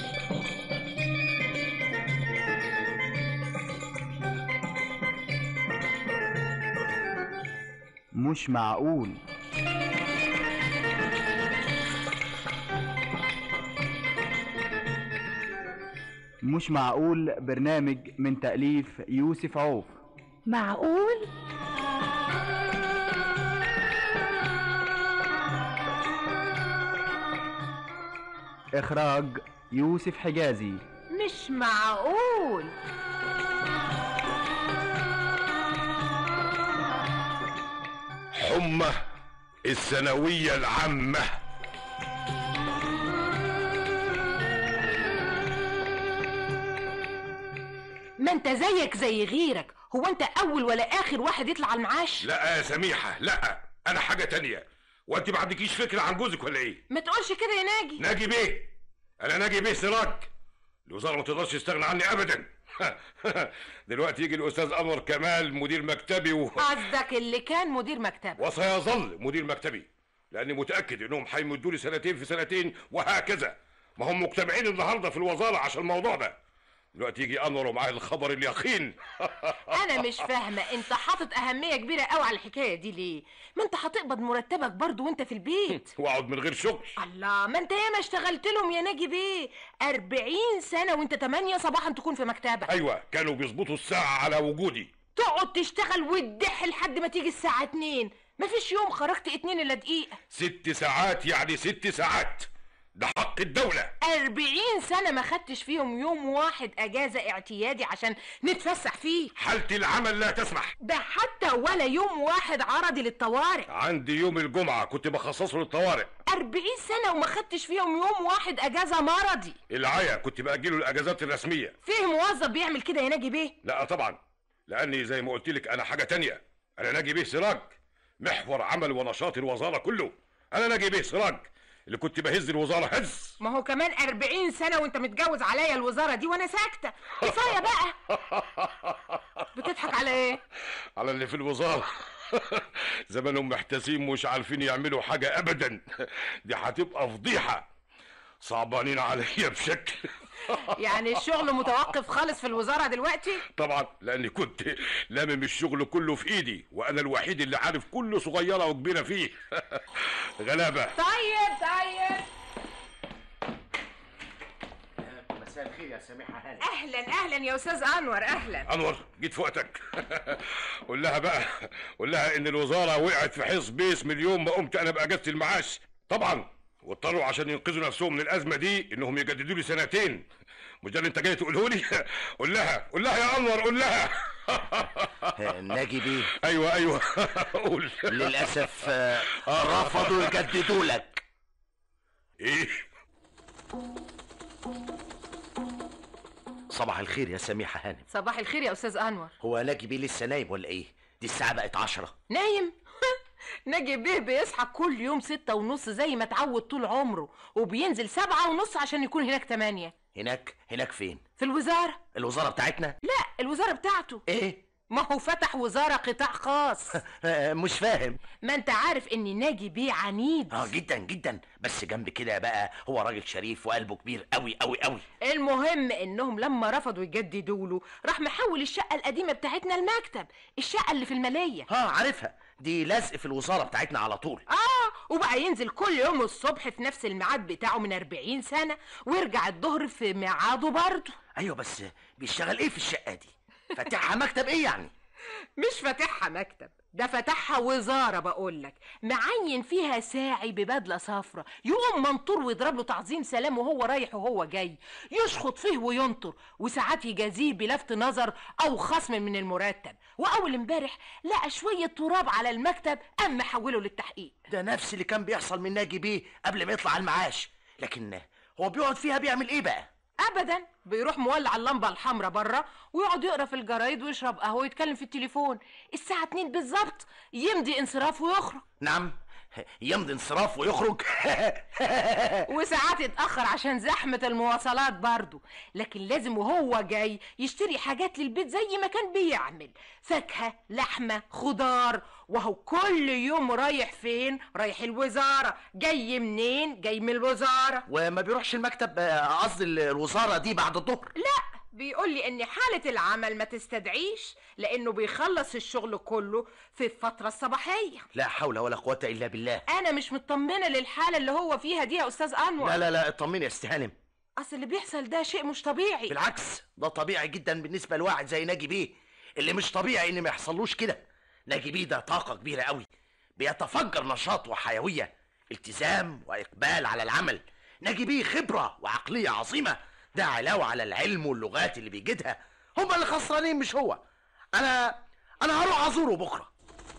مش معقول مش معقول برنامج من تأليف يوسف عوف معقول إخراج يوسف حجازي مش معقول حمى الثانوية العامة ما انت زيك زي غيرك هو انت اول ولا اخر واحد يطلع على المعاش لا يا سميحة لا أنا حاجة تانية وأنت ما عندكيش فكرة عن جوزك ولا إيه؟ ما تقولش كده يا ناجي ناجي بيه أنا ناجي بيه سراج الوزارة ما تقدرش تستغنى عني أبدا دلوقتي يجي الأستاذ أنور كمال مدير مكتبي و... قصدك اللي كان مدير مكتب وسيظل مدير مكتبي لاني متاكد انهم هيمدوا لي سنتين في سنتين وهكذا ما هم مجتمعين النهارده في الوزاره عشان الموضوع ده دلوقتي يجي انور ومعاه الخبر اليقين انا مش فاهمه انت حاطط اهميه كبيره قوي على الحكايه دي ليه ما انت هتقبض مرتبك برضو وانت في البيت واقعد من غير شغل الله ما انت ياما اشتغلت لهم يا ناجي بيه 40 سنه وانت 8 صباحا تكون في مكتبك ايوه كانوا بيظبطوا الساعه على وجودي تقعد تشتغل وتدح لحد ما تيجي الساعه 2 مفيش يوم خرجت اتنين الا دقيقه ست ساعات يعني ست ساعات ده حق الدوله 40 سنه ما خدتش فيهم يوم واحد اجازه اعتيادي عشان نتفسح فيه حالة العمل لا تسمح ده حتى ولا يوم واحد عرضي للطوارئ عندي يوم الجمعه كنت بخصصه للطوارئ 40 سنه وما خدتش فيهم يوم واحد اجازه مرضي العيا كنت باجله الاجازات الرسميه فيه موظف بيعمل كده يا ناجي بيه لا طبعا لاني زي ما قلت لك انا حاجه تانية انا ناجي بيه سراج محور عمل ونشاط الوزاره كله انا ناجي بيه سراج اللي كنت بهز الوزاره هز ما هو كمان 40 سنه وانت متجوز عليا الوزاره دي وانا ساكته كفايه بقى بتضحك على ايه على اللي في الوزاره زمانهم محتاسين مش عارفين يعملوا حاجه ابدا دي هتبقى فضيحه صعبانين عليا بشكل يعني الشغل متوقف خالص في الوزاره دلوقتي طبعا لاني كنت لامم الشغل كله في ايدي وانا الوحيد اللي عارف كل صغيره وكبيره فيه غلابه طيب طيب مساء الخير يا سميحه هاني اهلا اهلا يا استاذ انور اهلا انور جيت في وقتك قول لها بقى قول لها ان الوزاره وقعت في حص بيس من اليوم ما قمت انا باجازه المعاش طبعا واضطروا عشان ينقذوا نفسهم من الازمه دي انهم يجددوا لي سنتين مش ده اللي انت جاي تقوله لي قول لها قول لها يا انور قول لها ناجي بيه ايوه ايوه قول للاسف آه، رفضوا يجددوا لك ايه صباح الخير يا سميحه هانم صباح الخير يا استاذ انور هو ناجي بيه لسه نايم ولا ايه دي الساعه بقت عشرة نايم ناجي بيه بيصحى كل يوم ستة ونص زي ما اتعود طول عمره وبينزل سبعة ونص عشان يكون هناك تمانية هناك هناك فين في الوزارة الوزاره بتاعتنا لا الوزارة بتاعته ايه ما هو فتح وزارة قطاع خاص آه، مش فاهم ما انت عارف ان ناجي بيه عنيد اه جدا جدا بس جنب كده بقى هو راجل شريف وقلبه كبير قوي قوي قوي المهم انهم لما رفضوا يجددوا له راح محول الشقة القديمة بتاعتنا المكتب الشقة اللي في المالية اه عارفها دي لزق في الوزاره بتاعتنا على طول اه وبقى ينزل كل يوم الصبح في نفس الميعاد بتاعه من 40 سنة ويرجع الظهر في ميعاده برضه ايوه بس بيشتغل ايه في الشقه دي فاتحها مكتب ايه يعني مش فاتحها مكتب ده فاتحها وزارة بقول لك معين فيها ساعي ببدلة صفرة يقوم منطور ويضرب له تعظيم سلام وهو رايح وهو جاي يشخط فيه وينطر وساعات يجازيه بلفت نظر أو خصم من المرتب وأول امبارح لقى شوية تراب على المكتب أم حوله للتحقيق ده نفس اللي كان بيحصل من ناجي بيه قبل ما يطلع المعاش لكن هو بيقعد فيها بيعمل ايه بقى ابدا بيروح مولع اللمبه الحمراء بره ويقعد يقرا في الجرايد ويشرب قهوه ويتكلم في التليفون الساعه 2 بالظبط يمضي انصراف ويخرج نعم يمضي انصراف ويخرج وساعات يتاخر عشان زحمه المواصلات برضه لكن لازم وهو جاي يشتري حاجات للبيت زي ما كان بيعمل فاكهه لحمه خضار وهو كل يوم رايح فين رايح الوزاره جاي منين جاي من الوزاره وما بيروحش المكتب آه، قصدي ال- الوزاره دي بعد الظهر لا بيقول بيقول لي ان حالة العمل ما تستدعيش لانه بيخلص الشغل كله في الفترة الصباحية لا حول ولا قوه الا بالله انا مش مطمنة للحالة اللي هو فيها دي يا استاذ انور لا لا لا اطمني يا استهانم اصل اللي بيحصل ده شيء مش طبيعي بالعكس ده طبيعي جدا بالنسبه لواحد زي ناجي بيه اللي مش طبيعي ان ما يحصلوش كده ناجي بيه ده طاقه كبيره قوي بيتفجر نشاط وحيويه التزام واقبال على العمل ناجي بيه خبره وعقليه عظيمه ده علاوه على العلم واللغات اللي بيجدها هم اللي خسرانين مش هو انا انا هروح ازوره بكره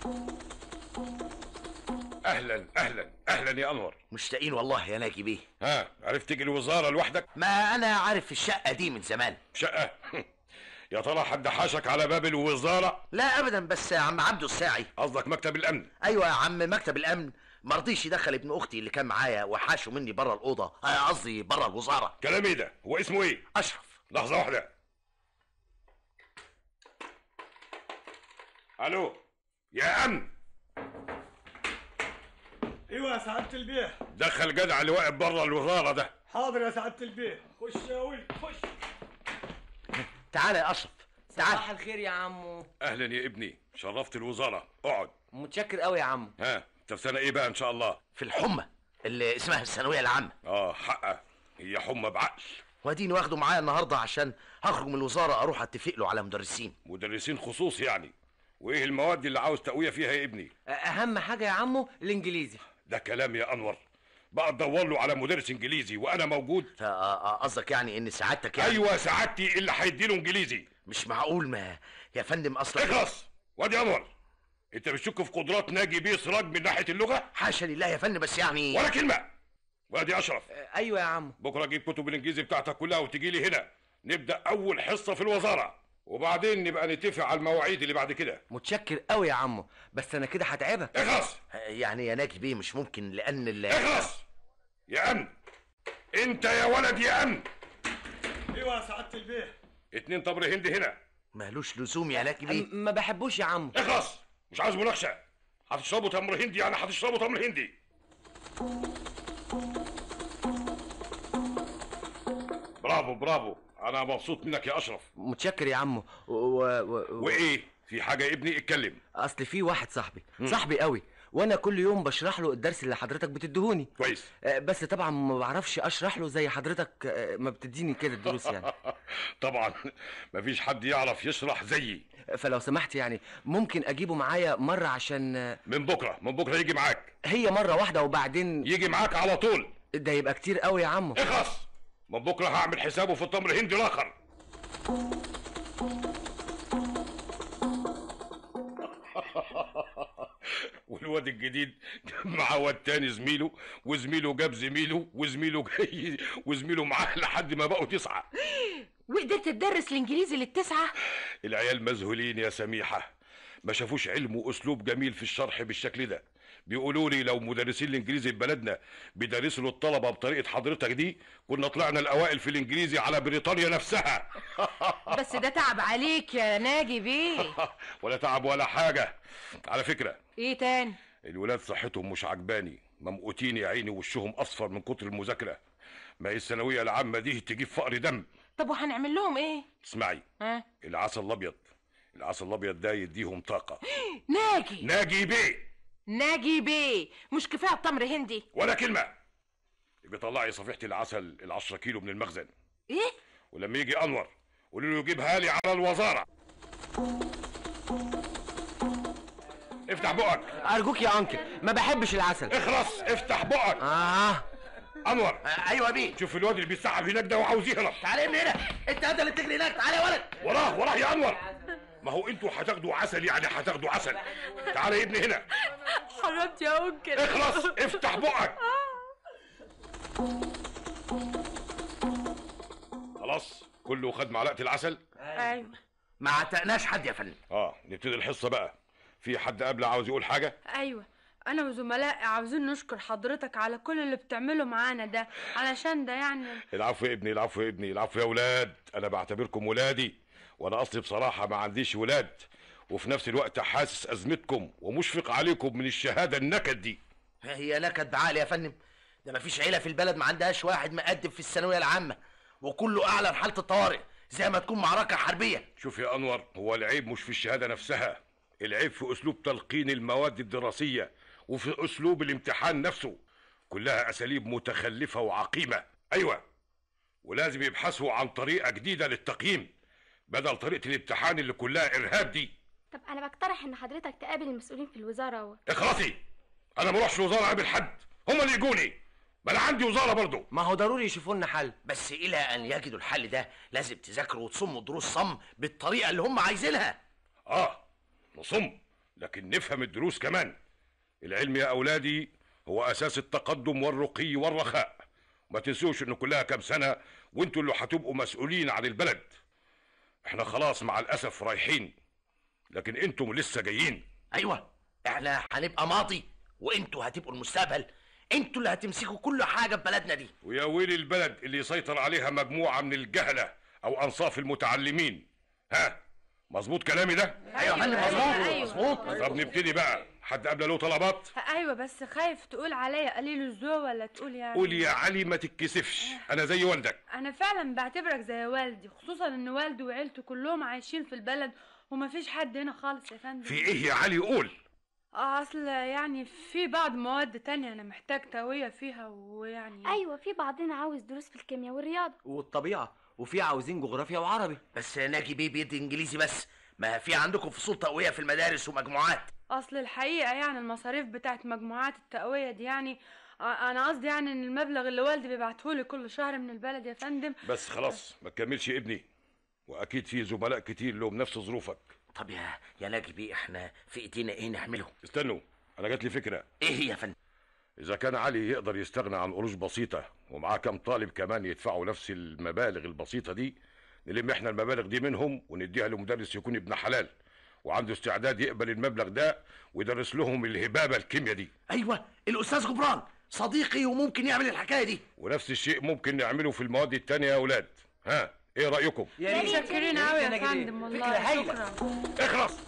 اهلا اهلا اهلا يا انور مشتاقين والله يا ناجي بيه ها عرفت تيجي الوزاره لوحدك ما انا عارف الشقه دي من زمان شقه يا ترى حد حاشك على باب الوزاره لا ابدا بس يا عم عبده الساعي قصدك مكتب الامن ايوه يا عم مكتب الامن ما رضيش يدخل ابن اختي اللي كان معايا وحاشه مني بره الاوضه آه، قصدي بره الوزاره كلام ايه ده هو اسمه ايه اشرف لحظه واحده الو يا امن ايوه يا سعاده البيه دخل جدع اللي واقف بره الوزاره ده حاضر يا سعاده البيه خش يا ولد خش تعالى يا اشرف تعال صباح الخير يا عمو اهلا يا ابني شرفت الوزاره اقعد متشكر قوي يا عمو ها انت في سنه ايه بقى ان شاء الله في الحمى اللي اسمها الثانويه العامه اه حقه هي حمى بعقل واديني واخده معايا النهارده عشان هخرج من الوزاره اروح اتفق له على مدرسين مدرسين خصوص يعني وايه المواد اللي عاوز تقويه فيها يا ابني اهم حاجه يا عمو الانجليزي ده كلام يا انور بقى تدور له على مدرس انجليزي وانا موجود آه، آه، قصدك يعني ان سعادتك يعني ايوه سعادتي اللي هيديله انجليزي مش معقول ما يا فندم اصلا اخلص وادي انور انت بتشك في قدرات ناجي بيه سراج من ناحيه اللغه حاشا لله يا فندم بس يعني ولا كلمه وادي اشرف ايوه يا عمو بكره جيب كتب الانجليزي بتاعتك كلها وتجي لي هنا نبدا اول حصه في الوزاره وبعدين نبقى نتفق على المواعيد اللي بعد كده متشكر قوي يا عمو بس انا كده هتعبك اخلص يعني يا ناجي بيه مش ممكن لان ال اخلص يا امن انت يا ولد يا امن ايوه يا سعاده البيه اتنين طبر هندي هنا مالوش لزوم يا ناجي بيه ما بحبوش يا عمو اخلص مش عاوز مناقشه هتشربوا تمر هندي يعني هتشربوا تمر هندي برافو برافو انا مبسوط منك يا اشرف متشكر يا عمو و... و... و... وايه في حاجه يا ابني اتكلم اصل في واحد صاحبي مم. صاحبي قوي وانا كل يوم بشرح له الدرس اللي حضرتك بتديهوني كويس آه، بس طبعا ما بعرفش اشرح له زي حضرتك آه، ما بتديني كده الدروس يعني طبعا مفيش حد يعرف يشرح زيي فلو سمحت يعني ممكن اجيبه معايا مره عشان آه، من بكره من بكره يجي معاك هي مره واحده وبعدين يجي معاك على طول ده يبقى كتير قوي يا عمو اخلص من بكره هعمل حسابه في التمر الهندي الاخر والواد الجديد جاب معاه واد تاني زميله وزميله جاب زميله وزميله جاي وزميله معاه لحد ما بقوا تسعه وقدرت تدرس الانجليزي للتسعة العيال مذهولين يا سميحه ما شافوش علم واسلوب جميل في الشرح بالشكل ده بيقولوا لي لو مدرسين الانجليزي في بلدنا بيدرسوا للطلبه بطريقه حضرتك دي كنا طلعنا الاوائل في الانجليزي على بريطانيا نفسها بس ده تعب عليك يا ناجي بيه ولا تعب ولا حاجه على فكره ايه تاني الولاد صحتهم مش عجباني ممقوتين يا عيني وشهم اصفر من كتر المذاكره ما هي الثانويه العامه دي تجيب فقر دم طب وهنعمل لهم ايه اسمعي ها العسل الابيض العسل الابيض ده يديهم طاقه ناجي ناجي بيه ناجي بيه مش كفايه التمر هندي ولا كلمه يبقى طلعي صفيحه العسل ال10 كيلو من المخزن ايه ولما يجي انور قولوا له يجيبها لي على الوزاره افتح بقك ارجوك يا انكل ما بحبش العسل اخلص افتح بقك اه انور ايوه يا بيه شوف الواد اللي بيسحب هناك ده وعاوز يهرب تعالى من هنا انت انت اللي بتجري هناك تعالى يا ولد وراه وراه يا انور ما هو انتوا هتاخدوا عسل يعني هتاخدوا عسل تعالى يا ابني هنا حرمت يا انكل اخلص افتح بقك خلاص كله خد معلقه العسل ايوه ما عتقناش حد يا فندم اه نبتدي الحصه بقى في حد قبل عاوز يقول حاجه ايوه انا وزملائي عاوزين نشكر حضرتك على كل اللي بتعمله معانا ده علشان ده يعني العفو يا ابني العفو يا ابني العفو يا ولاد انا بعتبركم ولادي وانا اصلي بصراحه ما عنديش ولاد وفي نفس الوقت حاسس ازمتكم ومشفق عليكم من الشهاده النكد دي هي نكد بعقل يا فندم ده مفيش عيله في البلد ما عندهاش واحد مقدم في الثانويه العامه وكله اعلن حاله الطوارئ زي ما تكون معركه حربيه شوف يا انور هو العيب مش في الشهاده نفسها العيب في اسلوب تلقين المواد الدراسيه وفي اسلوب الامتحان نفسه كلها اساليب متخلفه وعقيمه ايوه ولازم يبحثوا عن طريقه جديده للتقييم بدل طريقه الامتحان اللي كلها ارهاب دي طب انا بقترح ان حضرتك تقابل المسؤولين في الوزاره و... اخلصي انا ما اروحش وزاره اقابل حد هم اللي يجوني ما انا عندي وزاره برضه ما هو ضروري يشوفوا لنا حل بس الى ان يجدوا الحل ده لازم تذاكروا وتصموا دروس صم بالطريقه اللي هم عايزينها اه نصم لكن نفهم الدروس كمان العلم يا اولادي هو اساس التقدم والرقي والرخاء ما تنسوش ان كلها كام سنه وانتوا اللي هتبقوا مسؤولين عن البلد احنا خلاص مع الاسف رايحين لكن انتم لسه جايين ايوه احنا هنبقى ماضي وانتوا هتبقوا المستقبل انتوا اللي هتمسكوا كل حاجه في بلدنا دي ويا ويل البلد اللي يسيطر عليها مجموعه من الجهله او انصاف المتعلمين ها مظبوط كلامي ده ايوه يا فندم مظبوط مظبوط طب نبتدي بقى حد قبل له طلبات ايوه بس خايف تقول عليا قليل الذوق ولا تقول يعني قول يا علي ما تتكسفش انا زي والدك انا فعلا بعتبرك زي والدي خصوصا ان والدي وعيلته كلهم عايشين في البلد ومفيش حد هنا خالص يا فندم في ايه يا علي قول اه اصل يعني في بعض مواد تانية انا محتاج تقوية فيها ويعني ايوه في بعضنا عاوز دروس في الكيمياء والرياضه والطبيعه وفي عاوزين جغرافيا وعربي بس ناجي بيه بيدي انجليزي بس ما في عندكم فصول تقويه في المدارس ومجموعات اصل الحقيقة يعني المصاريف بتاعت مجموعات التقوية دي يعني آه، انا قصدي يعني ان المبلغ اللي والدي بيبعتهولي كل شهر من البلد يا فندم بس خلاص ما تكملش ابني واكيد في زملاء كتير لهم نفس ظروفك طب يا يا ناجي بيه احنا في ايدينا ايه نعمله استنوا انا جات لي فكره ايه هي يا فندم اذا كان علي يقدر يستغنى عن قروش بسيطه ومعاه كام طالب كمان يدفعوا نفس المبالغ البسيطه دي نلم احنا المبالغ دي منهم ونديها لمدرس يكون ابن حلال وعنده استعداد يقبل المبلغ ده ويدرس لهم الهبابه الكيمياء دي ايوه الاستاذ جبران صديقي وممكن يعمل الحكايه دي ونفس الشيء ممكن نعمله في المواد التانية يا اولاد ها ايه رايكم يا ريت شاكرين قوي يا فندم والله شكرا اخلص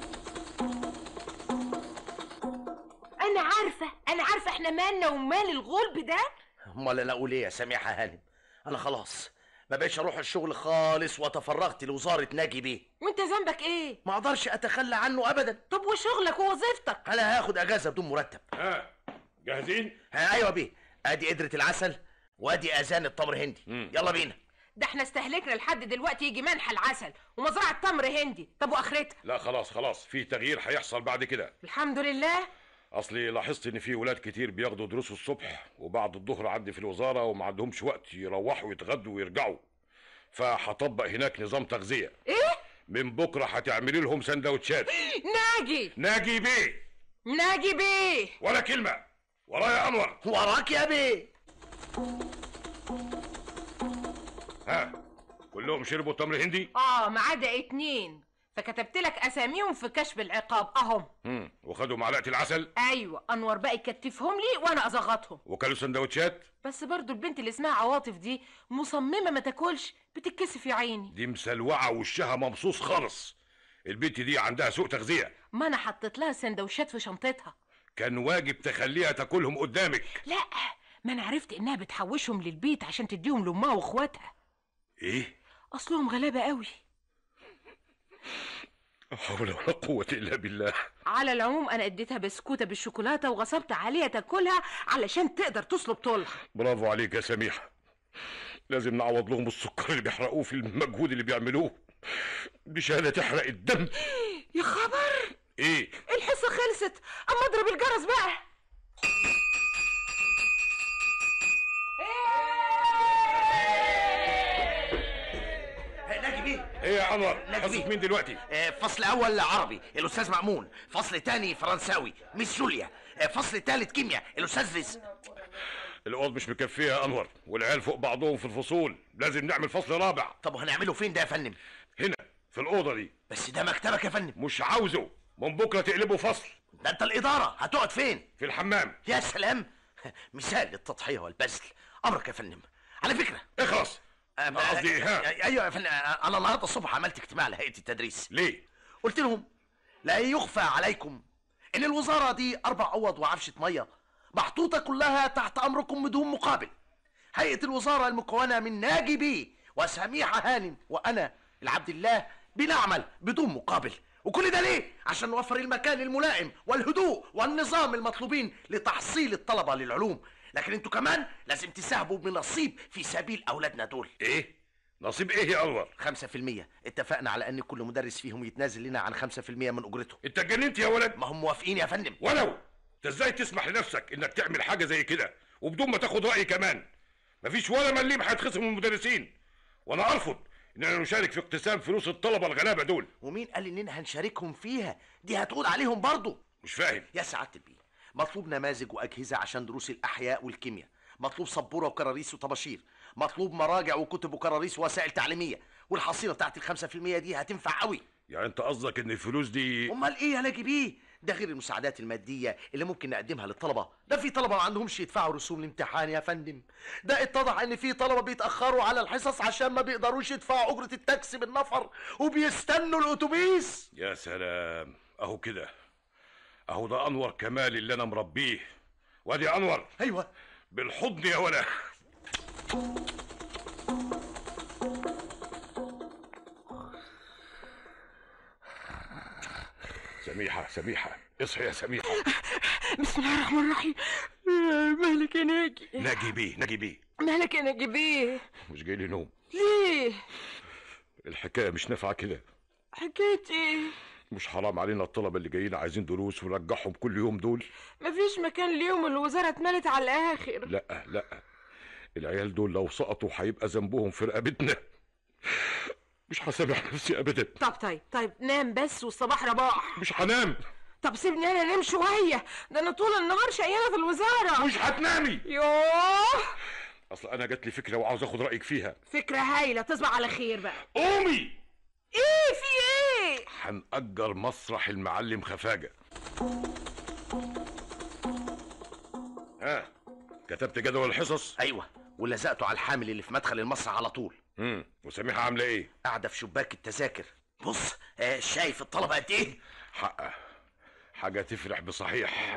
انا عارفه انا عارفه احنا مالنا ومال الغلب ده امال انا اقول ايه يا سميحه هانم انا خلاص ما بقتش اروح الشغل خالص وتفرغت لوزاره ناجي بيه وانت ذنبك ايه ما اقدرش اتخلى عنه ابدا طب وشغلك ووظيفتك انا هاخد اجازه بدون مرتب ها جاهزين ها ايوه بيه ادي قدره العسل وادي اذان التمر هندي يلا بينا ده احنا استهلكنا لحد دلوقتي يجي منح العسل ومزرعه تمر هندي طب واخرتها لا خلاص خلاص في تغيير هيحصل بعد كده الحمد لله اصلي لاحظت ان في ولاد كتير بياخدوا دروس الصبح وبعد الظهر عندي في الوزاره وما عندهمش وقت يروحوا يتغدوا ويرجعوا فهطبق هناك نظام تغذيه ايه من بكره هتعملي لهم سندوتشات ناجي ناجي بيه ناجي بيه ولا كلمه ورايا انور وراك يا بيه ها كلهم شربوا تمر هندي اه ما عدا اتنين فكتبت لك اساميهم في كشف العقاب اهم مم. وخدوا معلقه العسل ايوه انور بقى يكتفهم لي وانا ازغطهم وكلوا سندوتشات بس برضو البنت اللي اسمها عواطف دي مصممه ما تاكلش بتتكسف يا عيني دي مسلوعه وشها ممصوص خالص البنت دي عندها سوء تغذيه ما انا حطيت لها سندوتشات في شنطتها كان واجب تخليها تاكلهم قدامك لا ما انا عرفت انها بتحوشهم للبيت عشان تديهم لامها واخواتها ايه اصلهم غلابه قوي لا حول ولا قوه الا بالله على العموم انا اديتها بسكوته بالشوكولاته وغصبت عليها تاكلها علشان تقدر تصلب طولها برافو عليك يا سميحه لازم نعوض لهم السكر اللي بيحرقوه في المجهود اللي بيعملوه دي شهاده تحرق الدم يا خبر ايه الحصه خلصت اما اضرب الجرس بقى ناجي بيه ايه يا انور ناجي حصه بيه. مين دلوقتي آه، فصل اول عربي الاستاذ مأمون فصل تاني فرنساوي ميس جوليا آه، فصل تالت كيمياء الاستاذ رزق الاوض مش مكفيه يا انور والعيال فوق بعضهم في الفصول لازم نعمل فصل رابع طب وهنعمله فين ده يا فندم هنا في الاوضه دي بس ده مكتبك يا فندم مش عاوزه من بكره تقلبه فصل ده انت الاداره هتقعد فين في الحمام يا سلام مثال للتضحيه والبذل امرك يا فندم على فكره اخلص أم- قصدي ها ايوه يا فندم انا النهارده الصبح عملت اجتماع لهيئه التدريس ليه قلت لهم لا يخفى عليكم ان الوزاره دي اربع اوض وعفشه ميه محطوطه كلها تحت امركم بدون مقابل هيئه الوزاره المكونه من ناجي بيه وسميحة هانم وأنا العبد الله بنعمل بدون مقابل وكل ده ليه؟ عشان نوفر المكان الملائم والهدوء والنظام المطلوبين لتحصيل الطلبة للعلوم لكن انتوا كمان لازم تساهموا بنصيب في سبيل أولادنا دول ايه؟ نصيب ايه يا انور؟ 5% اتفقنا على ان كل مدرس فيهم يتنازل لنا عن 5% من اجرته انت اتجننت يا ولد ما هم موافقين يا فندم ولو انت ازاي تسمح لنفسك انك تعمل حاجه زي كده وبدون ما تاخد رايي كمان مفيش ولا مليم هيتخصم من المدرسين وانا ارفض اننا نشارك في اقتسام فلوس الطلبه الغلابه دول ومين قال اننا هنشاركهم فيها دي هتقول عليهم برضه مش فاهم يا سعاده البيه مطلوب نماذج واجهزه عشان دروس الاحياء والكيمياء مطلوب سبوره وكراريس وطباشير مطلوب مراجع وكتب وكراريس ووسائل تعليميه والحصيله بتاعت الخمسة في المية دي هتنفع قوي يعني انت قصدك ان الفلوس دي امال ايه يا لاجي بيه ده غير المساعدات الماديه اللي ممكن نقدمها للطلبه ده في طلبه ما عندهمش يدفعوا رسوم الامتحان يا فندم ده اتضح ان في طلبه بيتاخروا على الحصص عشان ما بيقدروش يدفعوا اجره التاكسي بالنفر وبيستنوا الاتوبيس يا سلام اهو كده اهو ده انور كمال اللي انا مربيه وادي انور ايوه بالحضن يا ولا سميحة سميحة اصحي يا سميحة بسم الله الرحمن الرحيم مالك يا ناجي ناجي بيه ناجي بيه مالك يا ناجي بيه مش جاي لي نوم ليه الحكاية مش نافعة كده حكاية ايه مش حرام علينا الطلبة اللي جايين عايزين دروس ونرجعهم كل يوم دول مفيش مكان ليهم الوزارة اتملت على الآخر لا لا العيال دول لو سقطوا هيبقى ذنبهم في رقبتنا مش هسامح نفسي ابدا طب طيب طيب نام بس والصباح رباح مش هنام طب سيبني انا انام شوية ده انا طول النهار شقيانة في الوزارة مش هتنامي يوه اصل انا جات لي فكرة وعاوز اخد رأيك فيها فكرة هايلة تصبح على خير بقى قومي ايه في ايه هنأجر مسرح المعلم خفاجة ها كتبت جدول الحصص ايوه ولزقته على الحامل اللي في مدخل المسرح على طول امم وسميحة عاملة ايه قاعده في شباك التذاكر بص آه شايف الطلبه قد ايه حقه حاجة تفرح بصحيح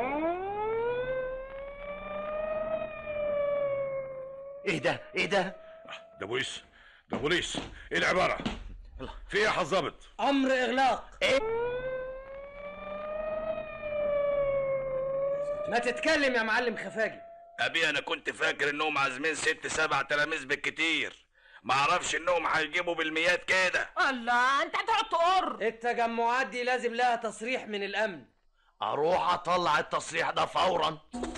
ايه ده ايه ده ده بوليس ده بوليس ايه العبارة في ايه يا حظابط امر اغلاق ايه ما تتكلم يا معلم خفاجي ابي انا كنت فاكر انهم عازمين ست سبع تلاميذ بالكتير ما اعرفش انهم هيجيبوا بالميات كده الله انت هتقعد تقر التجمعات دي لازم لها تصريح من الامن اروح اطلع التصريح ده فورا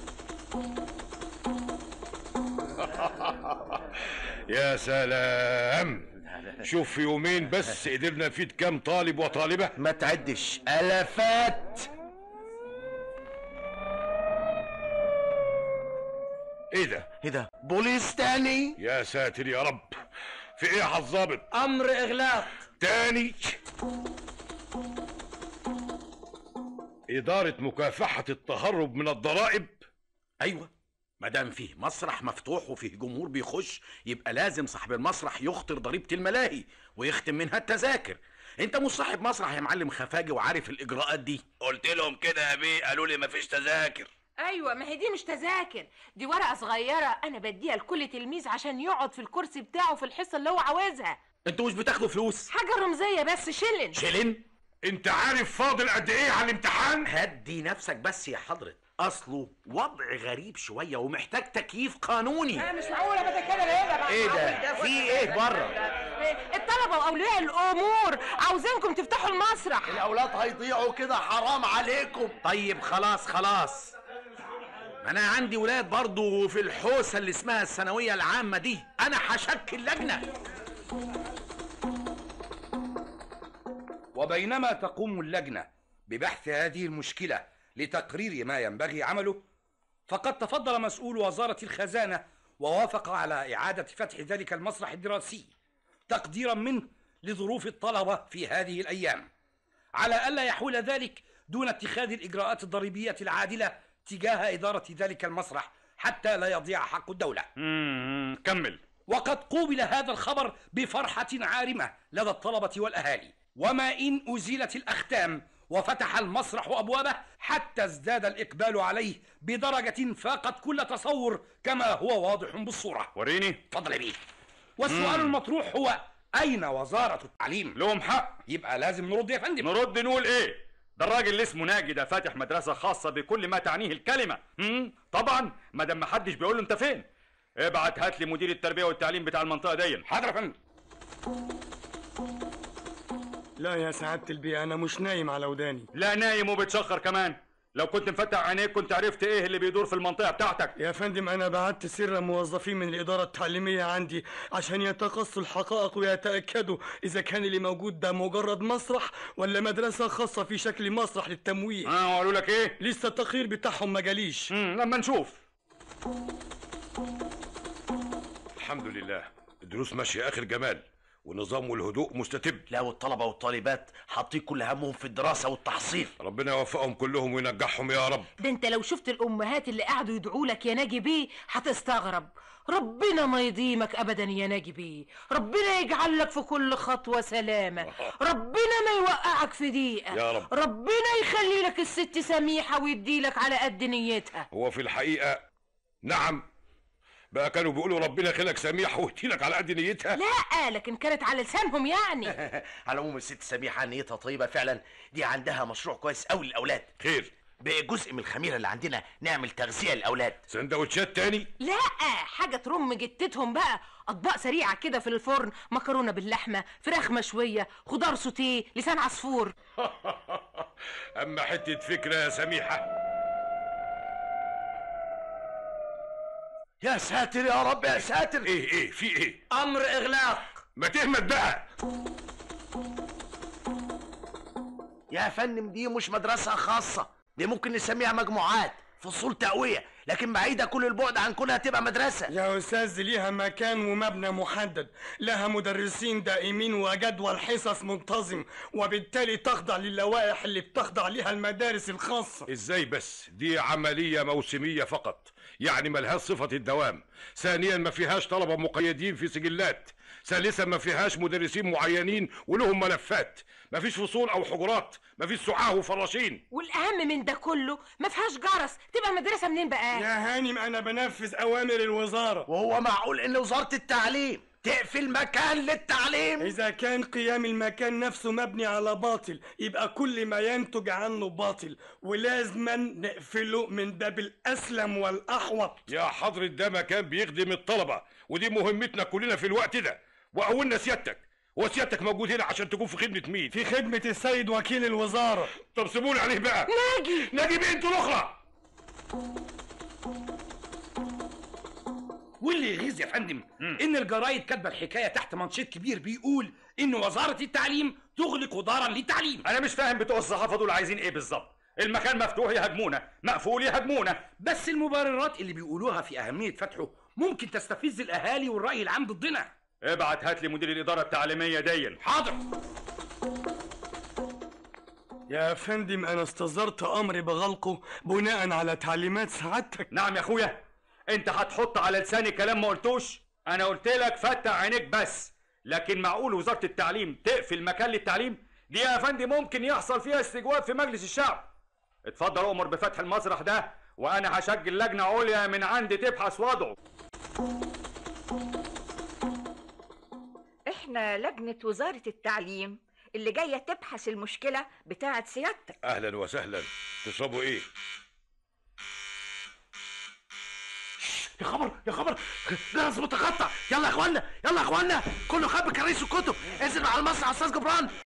يا سلام شوف في يومين بس قدرنا نفيد كام طالب وطالبة ما تعدش الافات ايه ده ايه ده بوليس تاني يا ساتر يا رب في ايه يا حظابط امر اغلاق تاني إدارة مكافحة التهرب من الضرائب ايوه ما دام فيه مسرح مفتوح وفيه جمهور بيخش يبقى لازم صاحب المسرح يخطر ضريبه الملاهي ويختم منها التذاكر انت مش صاحب مسرح يا معلم خفاجي وعارف الاجراءات دي قلت لهم كده يا بيه قالوا لي مفيش تذاكر ايوه ما هي دي مش تذاكر دي ورقه صغيره انا بديها لكل تلميذ عشان يقعد في الكرسي بتاعه في الحصه اللي هو عاوزها انتوا مش بتاخدوا فلوس حاجه رمزيه بس شلن شيلين انت عارف فاضل قد ايه على الامتحان هدي نفسك بس يا حضرة اصله وضع غريب شويه ومحتاج تكييف قانوني مش معقوله بدك كده ليه بقى ايه ده في ايه بره الطلبه واولياء الامور عاوزينكم تفتحوا المسرح الاولاد هيضيعوا كده حرام عليكم طيب خلاص خلاص انا عندي ولاد برضو في الحوسه اللي اسمها الثانويه العامه دي انا هشكل لجنه وبينما تقوم اللجنة ببحث هذه المشكلة لتقرير ما ينبغي عمله فقد تفضل مسؤول وزارة الخزانة ووافق على إعادة فتح ذلك المسرح الدراسي تقديرا منه لظروف الطلبة في هذه الأيام على ألا يحول ذلك دون اتخاذ الإجراءات الضريبية العادلة تجاه إدارة ذلك المسرح حتى لا يضيع حق الدولة كمل وقد قوبل هذا الخبر بفرحة عارمة لدى الطلبة والأهالي وما إن أزيلت الأختام وفتح المسرح أبوابه حتى ازداد الإقبال عليه بدرجة فاقت كل تصور كما هو واضح بالصورة وريني اتفضل يا بيه والسؤال مم. المطروح هو اين وزاره التعليم لهم حق يبقى لازم نرد يا فندم نرد نقول ايه ده الراجل اللي اسمه ناجي ده فاتح مدرسه خاصه بكل ما تعنيه الكلمه مم؟ طبعا ما دام محدش بيقول له انت فين ابعت هات لي مدير التربيه والتعليم بتاع المنطقه دي حاضر يا فندم لا يا سعادة البيه أنا مش نايم على وداني لا نايم وبتشخر كمان لو كنت مفتح عينيك كنت عرفت ايه اللي بيدور في المنطقه بتاعتك يا فندم أنا بعت سر موظفين من الإدارة التعليمية عندي عشان يتقصوا الحقائق ويتأكدوا إذا كان اللي موجود ده مجرد مسرح ولا مدرسة خاصة في شكل مسرح للتمويه اه وقالوا لك ايه لسه التقرير بتاعهم ما جاليش لما نشوف الحمد لله الدروس ماشيه اخر جمال والنظام والهدوء مستتب لا والطلبة والطالبات حاطين كل همهم في الدراسة والتحصيل ربنا يوفقهم كلهم وينجحهم يا رب ده انت لو شفت الامهات اللي قعدوا يدعوا لك يا ناجي بيه هتستغرب ربنا ما يضيمك ابدا يا ناجي بيه ربنا يجعل لك في كل خطوه سلامه ربنا ما يوقعك في ضيقه يا رب. ربنا يخلي لك الست سميحه ويدي لك على قد نيتها هو في الحقيقه نعم بقى كانوا بيقولوا ربنا يخليك سميح ويهديلك على قد نيتها لا لكن كانت على لسانهم يعني على العموم الست سميحة نيتها طيبة فعلا دي عندها مشروع كويس قوي للأولاد خير بجزء من الخميرة اللي عندنا نعمل تغذية للأولاد سندوتشات تاني لا حاجه ترم جتتهم بقى اطباق سريعه كده في الفرن مكرونه باللحمه فراخ مشويه خضار سوتيه لسان عصفور اما حته فكره يا سميحه يا ساتر يا رب يا ساتر ايه ايه في ايه امر اغلاق ما تهمت بقى يا فندم دي مش مدرسة خاصة دي ممكن نسميها مجموعات فصول تقوية لكن بعيدة كل البعد عن كونها تبقى مدرسة يا أستاذ ليها مكان ومبنى محدد لها مدرسين دائمين وجدول حصص منتظم وبالتالي تخضع للوائح اللي بتخضع لها المدارس الخاصة ازاي بس دي عمليه موسميه فقط يعني ملهاش صفه الدوام ثانيا ما فيهاش طلبه مقيدين في سجلات ثالثا ما فيهاش مدرسين معينين ولهم ملفات ما فيش فصول او حجرات ما فيش سعاه وفراشين والاهم من ده كله ما فيهاش جرس تبقى مدرسه منين بقى يا هانم أنا بنفذ أوامر الوزارة وهو معقول إن وزارة التعليم تقفل مكان للتعليم إذا كان قيام المكان نفسه مبني على باطل يبقى كل ما ينتج عنه باطل ولازما نقفله من باب الأسلم والأحوط يا حضرة ده مكان بيخدم الطلبة ودي مهمتنا كلنا في الوقت ده وأولنا سيادتك هو سيادتك موجود هنا عشان تكون في خدمة مين؟ في خدمة السيد وكيل الوزارة طب سيبوني عليه بقى ناجي ناجي بنته الأخرى واللي يغيظ يا فندم ان الجرايد كاتبه الحكايه تحت منشط كبير بيقول ان وزاره التعليم تغلق دارا للتعليم انا مش فاهم بتوع الصحافه دول عايزين ايه بالظبط المكان مفتوح يهاجمونا مقفول يهاجمونا بس المبررات اللي بيقولوها في اهميه فتحه ممكن تستفز الاهالي والراي العام ضدنا ابعت هات لي مدير الاداره التعليميه دي حاضر يا فندم أنا استصدرت أمري بغلقه بناء على تعليمات سعادتك نعم يا اخويا انت هتحط على لساني كلام ما قلتوش انا قلت لك فتح عينيك بس لكن معقول وزاره التعليم تقفل مكان للتعليم دي يا فندم ممكن يحصل فيها استجواب في مجلس الشعب اتفضل امر بفتح المسرح ده وانا هشكل لجنه عليا من عندي تبحث وضعه احنا لجنة وزارة التعليم اللي جاية تبحث المشكلة بتاعة سيادتك أهلا وسهلا تشربوا إيه؟ يا خبر يا خبر جرس متقطع يلا يا اخوانا يلا يا اخوانا كله خد كراسي وكتب انزل مع المسرح يا استاذ جبران